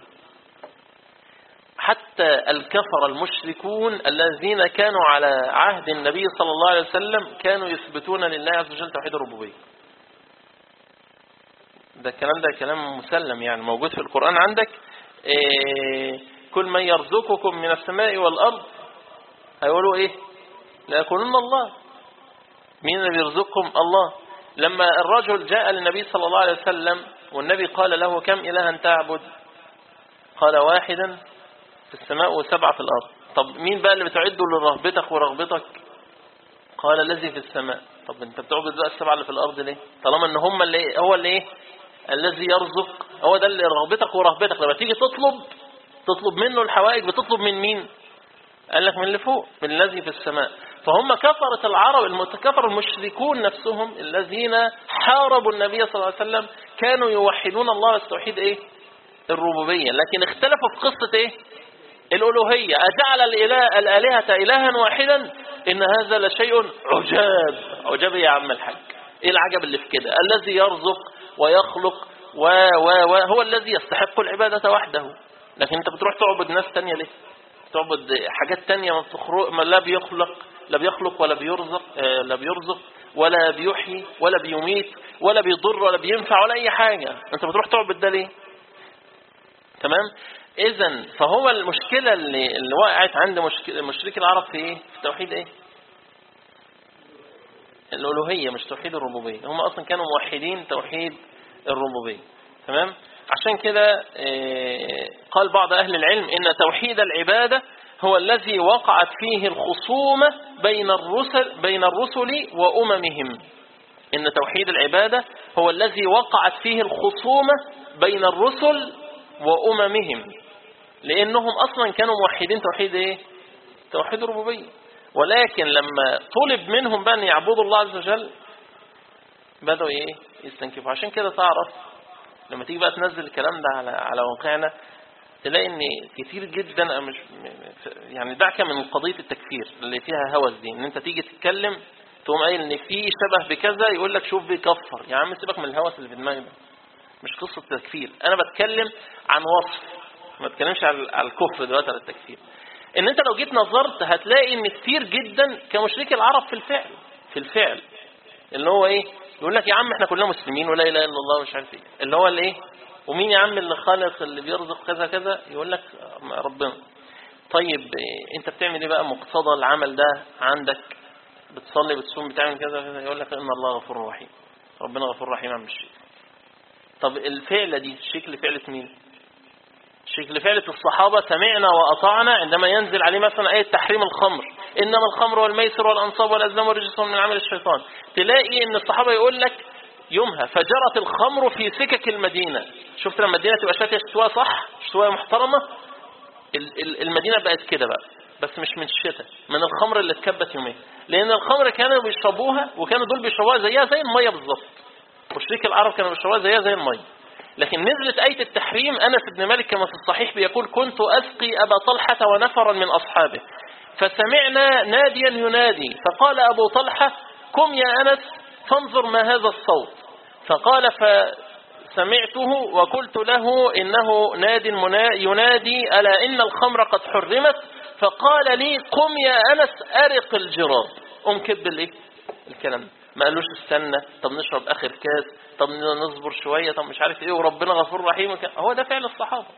حتى الكفر المشركون الذين كانوا على عهد النبي صلى الله عليه وسلم كانوا يثبتون لله عز وجل توحيد الربوبية ده الكلام ده كلام مسلم يعني موجود في القرآن عندك إيه كل من يرزقكم من السماء والأرض هيقولوا ايه لا يقولون الله مين اللي بيرزقكم الله لما الرجل جاء للنبي صلى الله عليه وسلم والنبي قال له كم إلها تعبد قال واحدا في السماء وسبعة في الأرض طب مين بقى اللي بتعده لرغبتك ورغبتك قال الذي في السماء طب انت بتعبد بقى السبعة اللي في الأرض ليه طالما ان هم اللي هو اللي ايه الذي يرزق هو ده اللي رغبتك ورهبتك لما تيجي تطلب تطلب منه الحوائج بتطلب من مين قال لك من اللي فوق من الذي في السماء فهم كفرة العرب المتكفر المشركون نفسهم الذين حاربوا النبي صلى الله عليه وسلم كانوا يوحدون الله والتوحيد ايه الربوبية لكن اختلفوا في قصة ايه الألوهية أجعل الإله الآلهة إلها واحدا إن هذا لشيء عجاب عجاب يا عم الحاج إيه العجب اللي في كده الذي يرزق ويخلق و و و هو الذي يستحق العبادة وحده لكن انت بتروح تعبد ناس تانية ليه تعبد حاجات تانية ما, بتخرق ما لا بيخلق لا بيخلق ولا بيرزق آه لا بيرزق ولا بيحيي ولا بيميت ولا بيضر ولا بينفع ولا أي حاجة أنت بتروح تعبد ده ليه تمام إذا فهو المشكلة اللي, اللي وقعت عند مشرك العرب في إيه في التوحيد إيه الألوهية مش توحيد الربوبية هم أصلا كانوا موحدين توحيد الربوبية تمام عشان كده قال بعض أهل العلم إن توحيد العبادة هو الذي وقعت فيه الخصومة بين الرسل بين الرسل وأممهم إن توحيد العبادة هو الذي وقعت فيه الخصومة بين الرسل وأممهم لأنهم أصلا كانوا موحدين توحيد إيه؟ توحيد الربوبية ولكن لما طلب منهم بقى أن يعبدوا الله عز وجل بدأوا إيه؟ يستنكفوا عشان كده تعرف لما تيجي بقى تنزل الكلام ده على على واقعنا تلاقي ان كتير جدا مش يعني دعك من قضيه التكفير اللي فيها هوس دي ان انت تيجي تتكلم تقوم قايل ان في شبه بكذا يقول لك شوف بيكفر يا عم سيبك من الهوس اللي في دماغك ده مش قصه تكفير انا بتكلم عن وصف ما اتكلمش على على الكفر دلوقتي على التكفير ان انت لو جيت نظرت هتلاقي ان كتير جدا كمشركي العرب في الفعل في الفعل اللي هو ايه يقول لك يا عم احنا كلنا مسلمين ولا اله الا الله ومش عارف ايه اللي هو الايه ومين يا عم اللي خالق اللي بيرزق كذا كذا يقول لك ربنا طيب إيه انت بتعمل ايه بقى مقتضى العمل ده عندك بتصلي بتصوم بتعمل كذا كذا يقول لك ان الله غفور رحيم ربنا غفور رحيم عم الشيء طب الفعلة دي شكل فعلة مين شكل فعلة الصحابة سمعنا وأطعنا عندما ينزل عليه مثلا آية تحريم الخمر إنما الخمر والميسر والأنصاب والأزلام والرجس من عمل الشيطان تلاقي إن الصحابة يقول لك يومها فجرت الخمر في سكك المدينة شفت لما المدينة تبقى شاتية شتوى صح شتوى محترمة المدينة بقت كده بقى بس مش من الشتاء من الخمر اللي اتكبت يومين لأن الخمر كانوا بيشربوها وكانوا دول بيشربوها زيها زي المية بالظبط مشرك العرب كانوا بيشربوها زيها زي المية لكن نزلت آية التحريم أنس بن مالك كما في الصحيح بيقول كنت أسقي أبا طلحة ونفرا من أصحابه فسمعنا ناديا ينادي فقال أبو طلحة قم يا أنس فانظر ما هذا الصوت فقال فسمعته وقلت له إنه ناد ينادي ألا إن الخمر قد حرمت فقال لي قم يا أنس أرق الجراب قم كب الايه الكلام ما قالوش استنى طب نشرب آخر كاس طب نصبر شوية طب مش عارف ايه وربنا غفور رحيم هو ده فعل الصحابة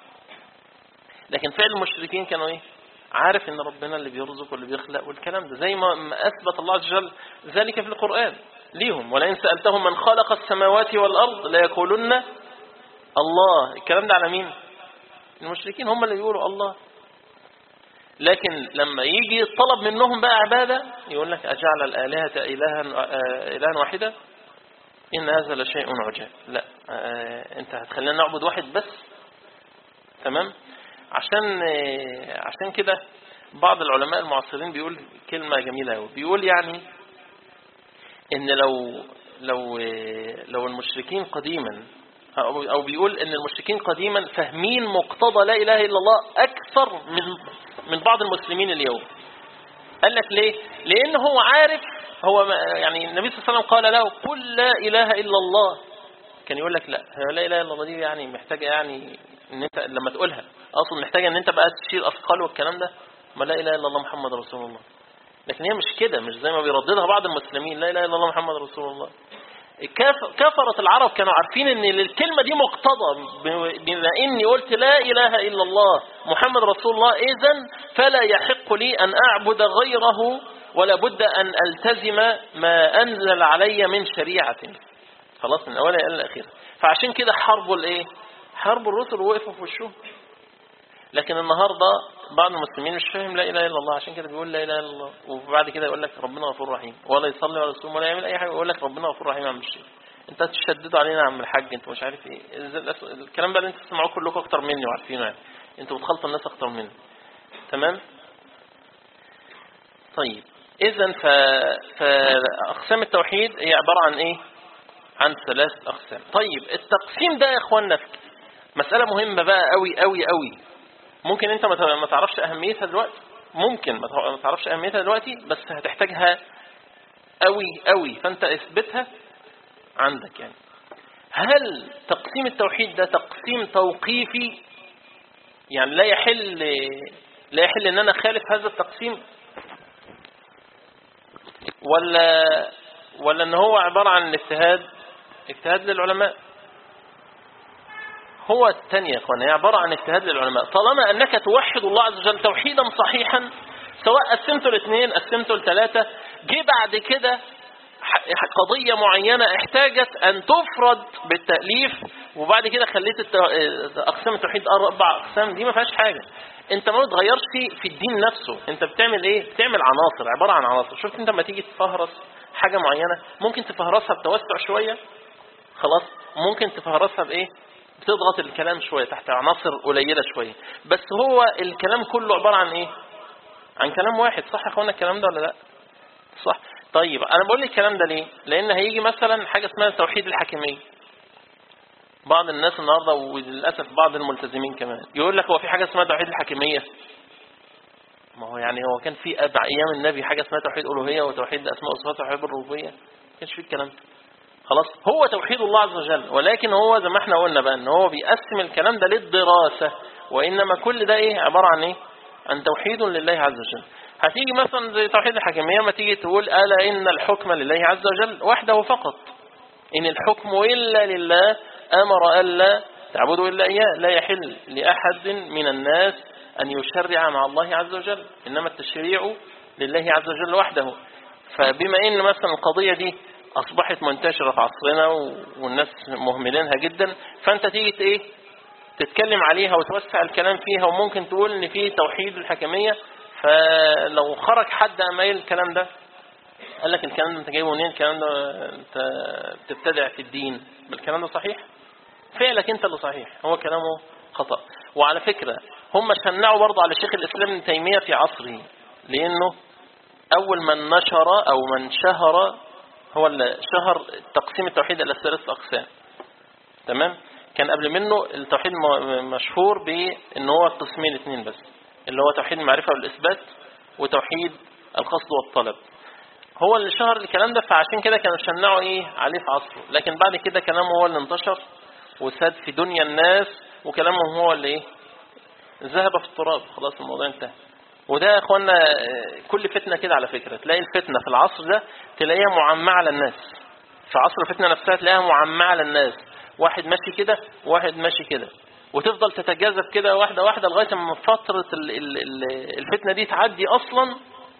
لكن فعل المشركين كانوا ايه عارف ان ربنا اللي بيرزق واللي بيخلق والكلام ده زي ما اثبت الله عز وجل ذلك في القرآن ليهم ولئن سألتهم من خلق السماوات والأرض ليقولن الله الكلام ده على مين المشركين هم اللي بيقولوا الله لكن لما يجي الطلب منهم بقى عبادة يقول لك أجعل الآلهة إلها, إلها واحدة إن هذا لشيء عجاب لا أنت هتخلينا نعبد واحد بس تمام عشان عشان كده بعض العلماء المعاصرين بيقول كلمة جميلة قوي بيقول يعني ان لو لو لو المشركين قديما او بيقول ان المشركين قديما فاهمين مقتضى لا اله الا الله اكثر من من بعض المسلمين اليوم قال لك ليه لان هو عارف هو يعني النبي صلى الله عليه وسلم قال له قل لا اله الا الله كان يقول لك لا لا اله الا الله دي يعني محتاجه يعني ان انت لما تقولها اصلا محتاجه ان انت بقى تشيل اثقال والكلام ده ما لا اله الا الله محمد رسول الله لكن هي مش كده مش زي ما بيرددها بعض المسلمين لا اله الا الله محمد رسول الله كفرت العرب كانوا عارفين ان الكلمة دي مقتضى بما اني قلت لا اله الا الله محمد رسول الله اذا فلا يحق لي ان اعبد غيره ولا بد ان التزم ما انزل علي من شريعة خلاص من اولها الى الاخير فعشان كده حربوا الايه حربوا الرسل ووقفوا في وشهم لكن النهاردة بعض المسلمين مش فاهم لا إله إلا الله عشان كده بيقول لا إله إلا الله وبعد كده يقول لك ربنا غفور رحيم ولا يصلي ولا يصوم ولا يعمل أي حاجة يقول لك ربنا غفور رحيم عم الشيء انت تشددوا علينا يا عم الحاج انت مش عارف ايه الكلام ده اللي انت تسمعوه كلكم اكتر مني وعارفينه يعني انتوا بتخلطوا الناس اكتر مني تمام طيب اذا ف... فاقسام التوحيد هي عبارة عن ايه عن ثلاث اقسام طيب التقسيم ده يا اخوانا مسألة مهمة بقى قوي قوي قوي ممكن انت ما تعرفش اهميتها دلوقتي ممكن ما تعرفش اهميتها دلوقتي بس هتحتاجها قوي قوي فانت اثبتها عندك يعني هل تقسيم التوحيد ده تقسيم توقيفي يعني لا يحل لا يحل ان انا خالف هذا التقسيم ولا ولا ان هو عبارة عن اجتهاد اجتهاد للعلماء هو الثانية يا اخوان هي عبارة عن اجتهاد للعلماء طالما انك توحد الله عز وجل توحيدا صحيحا سواء قسمته لاثنين قسمته لثلاثة جه بعد كده قضية معينة احتاجت ان تفرد بالتأليف وبعد كده خليت التو... اقسام التوحيد اربع اقسام دي ما فيهاش حاجة انت ما بتغيرش في الدين نفسه انت بتعمل ايه بتعمل عناصر عبارة عن عناصر شفت انت لما تيجي تفهرس حاجة معينة ممكن تفهرسها بتوسع شوية خلاص ممكن تفهرسها بايه بتضغط الكلام شوية تحت عناصر قليلة شوية بس هو الكلام كله عبارة عن ايه عن كلام واحد صح يا اخوانا الكلام ده ولا لا صح طيب انا بقول لك الكلام ده ليه لان هيجي مثلا حاجة اسمها توحيد الحاكمية بعض الناس النهاردة وللأسف بعض الملتزمين كمان يقول لك هو في حاجة اسمها توحيد الحاكمية ما هو يعني هو كان في أيام النبي حاجة اسمها توحيد ألوهية وتوحيد أسماء وصفات وتوحيد الربوبية ما كانش في الكلام ده خلاص هو توحيد الله عز وجل ولكن هو زي ما احنا قلنا بقى ان هو بيقسم الكلام ده للدراسة وإنما كل ده إيه عبارة عن إيه عن توحيد لله عز وجل هتيجي مثلا زي توحيد الحكمية ما تيجي تقول ألا إن الحكم لله عز وجل وحده فقط إن الحكم إلا لله أمر ألا تعبدوا إلا إياه لا يحل لأحد من الناس أن يشرع مع الله عز وجل إنما التشريع لله عز وجل وحده فبما إن مثلا القضية دي أصبحت منتشرة في عصرنا والناس مهملينها جدا فأنت تيجي إيه تتكلم عليها وتوسع الكلام فيها وممكن تقول إن في توحيد الحكمية فلو خرج حد أمايل الكلام ده قال لك الكلام ده انت جايبه منين الكلام ده انت بتبتدع في الدين الكلام ده صحيح فعلك انت اللي صحيح هو كلامه خطأ وعلى فكرة هم شنعوا برضه على شيخ الإسلام ابن تيمية في عصره لأنه أول من نشر أو من شهر هو اللي شهر تقسيم التوحيد إلى ثلاث أقسام تمام كان قبل منه التوحيد مشهور بأن هو قسمين اثنين بس اللي هو توحيد المعرفة والإثبات وتوحيد القصد والطلب هو اللي شهر الكلام ده فعشان كده كانوا شنعوا ايه عليه في عصره لكن بعد كده كلامه هو اللي انتشر وساد في دنيا الناس وكلامهم هو اللي ايه ذهب في التراب خلاص الموضوع انتهى وده يا اخوانا كل فتنة كده على فكرة تلاقي الفتنة في العصر ده تلاقيها معمعة على الناس في عصر الفتنة نفسها تلاقيها معمعة على الناس واحد ماشي كده وواحد ماشي كده وتفضل تتجاذب كده واحدة واحدة لغاية ما فترة الفتنة دي تعدي أصلا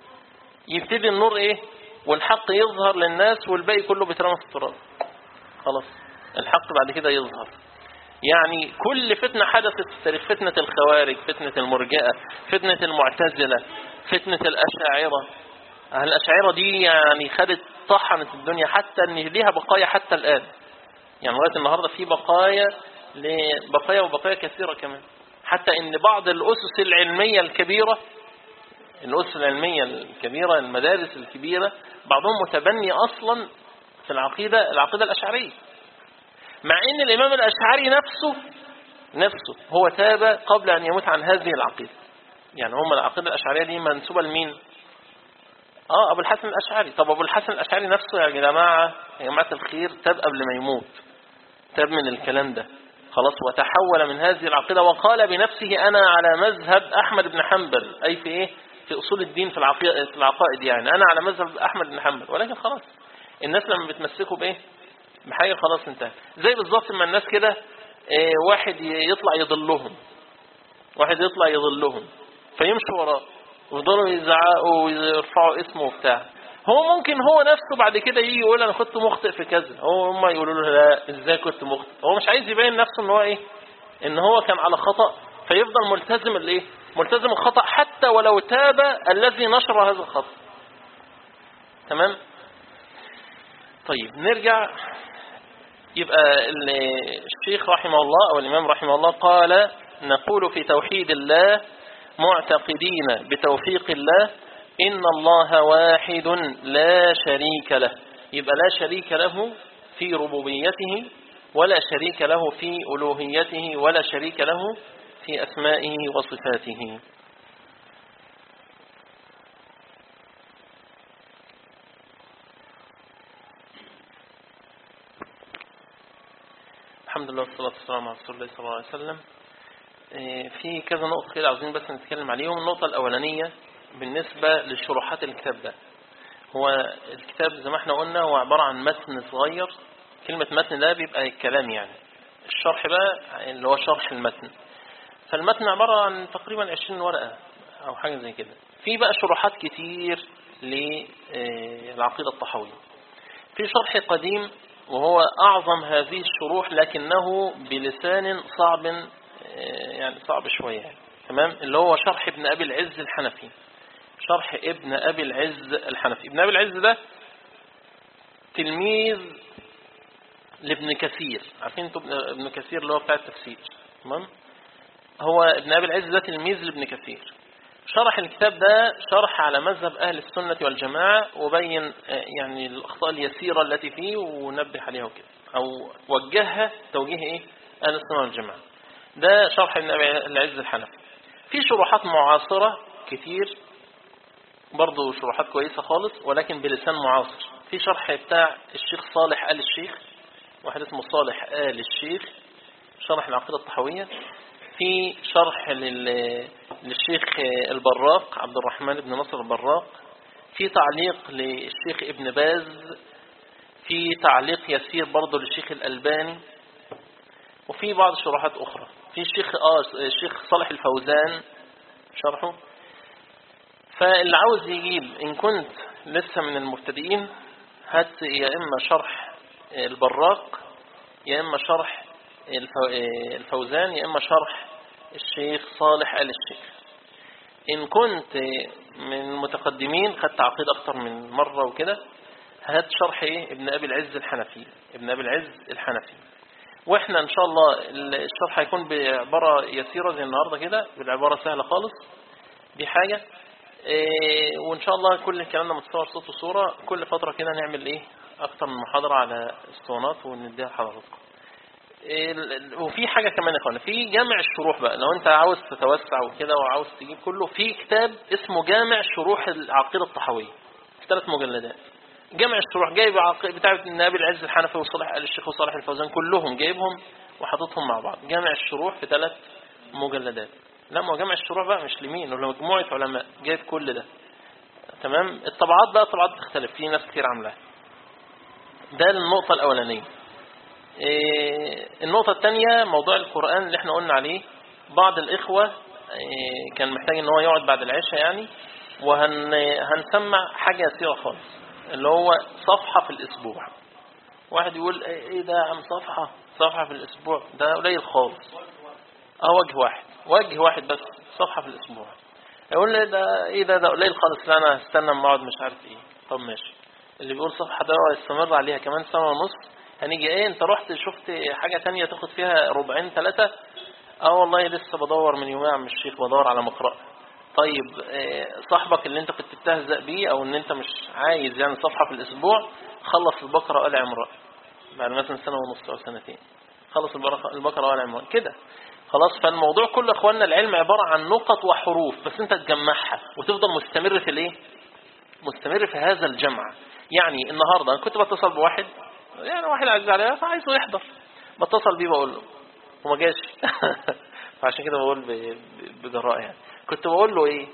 يبتدي النور إيه والحق يظهر للناس والباقي كله بيترمى في التراب خلاص الحق بعد كده يظهر يعني كل فتنة حدثت في التاريخ فتنة الخوارج فتنة المرجئة فتنة المعتزلة فتنة الأشاعرة الأشاعرة دي يعني خدت طحنت الدنيا حتى ان ليها بقايا حتى الآن يعني لغايه النهاردة في بقايا بقايا وبقايا كثيرة كمان حتى ان بعض الأسس العلمية الكبيرة الأسس العلمية الكبيرة المدارس الكبيرة بعضهم متبني أصلا في العقيدة العقيدة الأشعرية مع ان الإمام الأشعري نفسه نفسه هو تاب قبل أن يموت عن هذه العقيدة يعني هم العقيدة الأشعرية دي منسوبة لمين اه أبو الحسن الأشعري طب أبو الحسن الأشعري نفسه يا جماعة يا جماعة الخير تاب قبل ما يموت تاب من الكلام ده خلاص وتحول من هذه العقيدة وقال بنفسه أنا على مذهب أحمد بن حنبل أي في إيه في أصول الدين في العقائد يعني أنا على مذهب أحمد بن حنبل ولكن خلاص الناس لما بتمسكوا بإيه بحاجة خلاص انتهى زي بالظبط لما الناس كده اه واحد يطلع يضلهم واحد يطلع يضلهم فيمشوا وراه ويفضلوا يزعقوا ويرفعوا اسمه وبتاع هو ممكن هو نفسه بعد كده يجي يقول انا كنت مخطئ في كذا هو هم يقولوا له لا ازاي كنت مخطئ هو مش عايز يبين نفسه ان هو ايه ان هو كان على خطأ فيفضل ملتزم الايه ملتزم الخطأ حتى ولو تاب الذي نشر هذا الخطأ تمام طيب نرجع يبقى الشيخ رحمه الله أو الإمام رحمه الله قال نقول في توحيد الله معتقدين بتوفيق الله إن الله واحد لا شريك له يبقى لا شريك له في ربوبيته ولا شريك له في ألوهيته ولا شريك له في أسمائه وصفاته الحمد لله والصلاة والسلام على رسول الله صلى الله عليه وسلم في كذا نقطة كده عاوزين بس نتكلم عليهم النقطة الأولانية بالنسبة لشروحات الكتاب ده هو الكتاب زي ما احنا قلنا هو عبارة عن متن صغير كلمة متن ده بيبقى الكلام يعني الشرح بقى اللي هو شرح المتن فالمتن عبارة عن تقريبا 20 ورقة أو حاجة زي كده في بقى شروحات كتير للعقيدة الطحاوية في شرح قديم وهو أعظم هذه الشروح لكنه بلسان صعب يعني صعب شوية يعني. تمام اللي هو شرح ابن أبي العز الحنفي شرح ابن أبي العز الحنفي ابن أبي العز ده تلميذ لابن كثير عارفين انتوا ابن كثير اللي هو بتاع التفسير تمام هو ابن أبي العز ده تلميذ لابن كثير شرح الكتاب ده شرح على مذهب أهل السنة والجماعة وبين يعني الأخطاء اليسيرة التي فيه ونبه عليها وكده أو وجهها توجيه إيه أهل السنة والجماعة ده شرح ابن أبي العز الحنفي في شروحات معاصرة كتير برضه شروحات كويسة خالص ولكن بلسان معاصر في شرح بتاع الشيخ صالح آل الشيخ واحد اسمه صالح آل الشيخ شرح العقيدة الطحوية في شرح لل- للشيخ البراق عبد الرحمن بن نصر البراق في تعليق للشيخ ابن باز في تعليق يسير برضه للشيخ الألباني وفي بعض شروحات أخرى في الشيخ آه الشيخ صالح الفوزان شرحه فاللي عاوز يجيب إن كنت لسه من المبتدئين هات يا إما شرح البراق يا إما شرح الفو- الفوزان يا إما شرح الشيخ صالح آل الشيخ إن كنت من المتقدمين خدت عقيدة أكتر من مرة وكده هات شرح إيه ابن أبي العز الحنفي ابن أبي العز الحنفي واحنا ان شاء الله الشرح هيكون بعبارة يسيرة زي النهاردة كده بالعبارة سهلة خالص دي حاجة إيه وان شاء الله كل الكلام ده متصور صوت وصورة كل فترة كده نعمل ايه اكتر من محاضرة على اسطوانات ونديها لحضراتكم إيه ال- ال- وفي حاجة كمان يا اخوانا في جامع الشروح بقى لو انت عاوز تتوسع وكده وعاوز تجيب كله في كتاب اسمه جامع شروح العقيدة الطحوية في ثلاث مجلدات جمع الشروح جايب عق- بتاع النبي العز الحنفي وصالح آل الشيخ وصالح الفوزان كلهم جايبهم وحاططهم مع بعض جمع الشروح في ثلاث مجلدات لا ما هو جمع الشروح بقى مش لمين ولا مجموعة علماء جايب كل ده تمام الطبعات بقى طبعات بتختلف في ناس كتير عاملاها ده النقطة الأولانية إيه، النقطة الثانية موضوع القرآن اللي احنا قلنا عليه بعض الإخوة إيه، كان محتاج ان هو يقعد بعد العشاء يعني وهنسمع حاجة يسيرة خالص اللي هو صفحة في الأسبوع واحد يقول ايه ده يا عم صفحة صفحة في الأسبوع ده قليل خالص اه وجه واحد وجه واحد بس صفحة في الأسبوع يقول لي ده ايه ده ده قليل خالص لا انا هستنى اما اقعد مش عارف ايه طب ماشي اللي بيقول صفحة ده يستمر عليها كمان سنة ونص هنيجي ايه انت رحت شفت حاجة تانية تاخد فيها ربعين ثلاثة اه والله لسه بدور من يومين يا عم الشيخ بدور على مقرأ طيب آه، صاحبك اللي انت كنت بتهزأ بيه او ان انت مش عايز يعني صفحة في الاسبوع خلص البقرة وآل عمران بعد مثلا سنة ونص او سنتين خلص البركة- البقرة وآل عمران كده خلاص فالموضوع كله يا اخوانا العلم عبارة عن نقط وحروف بس انت تجمعها وتفضل مستمر في الايه مستمر في هذا الجمع يعني النهاردة انا كنت بتصل بواحد يعني واحد عزيز عليا فعايزه يحضر بتصل بيه بقول له وما جاش فعشان كده بقول ب- ب- بجراء يعني كنت بقول له ايه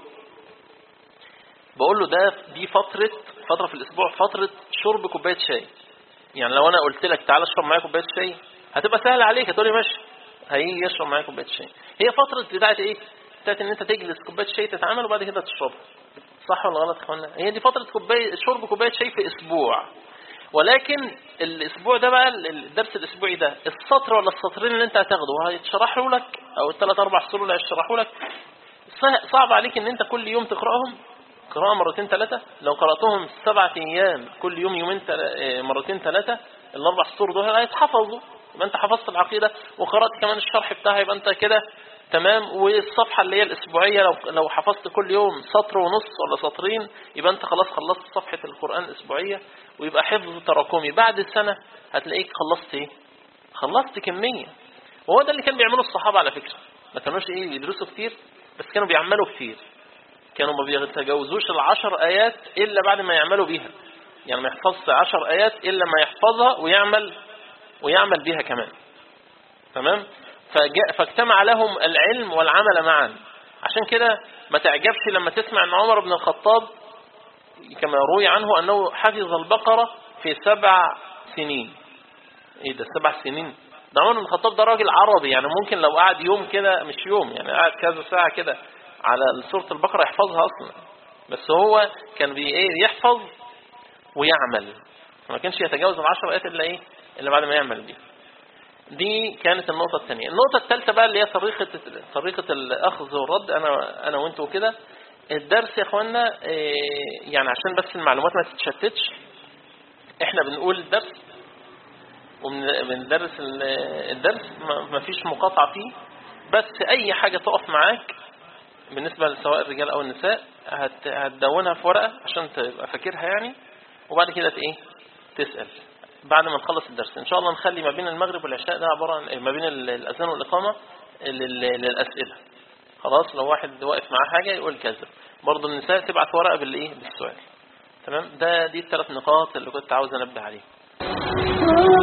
بقول له ده دي فترة فترة في الاسبوع فترة شرب كوباية شاي يعني لو انا قلت لك تعالى اشرب معايا كوباية شاي هتبقى سهلة عليك هتقول لي ماشي هيجي يشرب معايا كوباية شاي هي فترة بتاعت ايه بتاعت ان انت تجلس كوباية شاي تتعامل وبعد كده تشربها صح ولا غلط يا اخوانا هي دي فترة كوباية شرب كوباية شاي في اسبوع ولكن الاسبوع ده بقى الدرس الاسبوعي ده السطر ولا السطرين اللي انت هتاخده هيتشرحوا لك او الثلاث اربع سطور اللي هيشرحوا لك صع- صعب عليك ان انت كل يوم تقراهم قراءة مرتين ثلاثة لو قرأتهم سبعة ايام كل يوم يومين تل- اه، مرتين ثلاثة الاربع سطور دول هيتحفظوا يبقى انت حفظت العقيدة وقرأت كمان الشرح بتاعها يبقى انت كده تمام والصفحة اللي هي الاسبوعية لو لو حفظت كل يوم سطر ونص ولا سطرين يبقى انت خلاص خلصت صفحة القرآن الاسبوعية ويبقى حفظ تراكمي بعد السنة هتلاقيك خلصت ايه خلصت كمية وهو ده اللي كان بيعمله الصحابة على فكرة ما كانوش ايه بيدرسوا كتير بس كانوا بيعملوا كتير كانوا ما بيتجاوزوش العشر آيات إلا بعد ما يعملوا بيها يعني ما يحفظش عشر آيات إلا ما يحفظها ويعمل ويعمل بيها كمان تمام فجاء فاجتمع لهم العلم والعمل معا عشان كده ما تعجبش لما تسمع ان عمر بن الخطاب كما روي عنه أنه حفظ البقرة في سبع سنين ايه ده سبع سنين ده عمر بن الخطاب ده راجل عربي يعني ممكن لو قعد يوم كده مش يوم يعني قعد كذا ساعة كده على سورة البقرة يحفظها أصلا بس هو كان بي ايه يحفظ ويعمل ما كانش يتجاوز العشر آيات إلا ايه إلا بعد ما يعمل بيها دي كانت النقطة الثانية النقطة الثالثة بقى اللي هي طريقة طريقة الأخذ والرد أنا أنا وأنتوا كده الدرس يا إخوانا إيه، يعني عشان بس المعلومات ما تتشتتش إحنا بنقول الدرس وبندرس الدرس ما ما فيش مقاطعة فيه بس أي حاجة تقف معاك بالنسبة سواء الرجال أو النساء هت- هتدونها في ورقة عشان تبقى فاكرها يعني وبعد كده ت- إيه تسأل بعد ما نخلص الدرس إن شاء الله نخلي ما بين المغرب والعشاء ده عبارة عن ما بين ال- الأذان والإقامة لل- للأسئلة خلاص لو واحد واقف معاه حاجة يقول كذا برضه النساء تبعت ورقة بالإيه بالسؤال تمام ده دي الثلاث نقاط اللي كنت عاوز أنبه عليها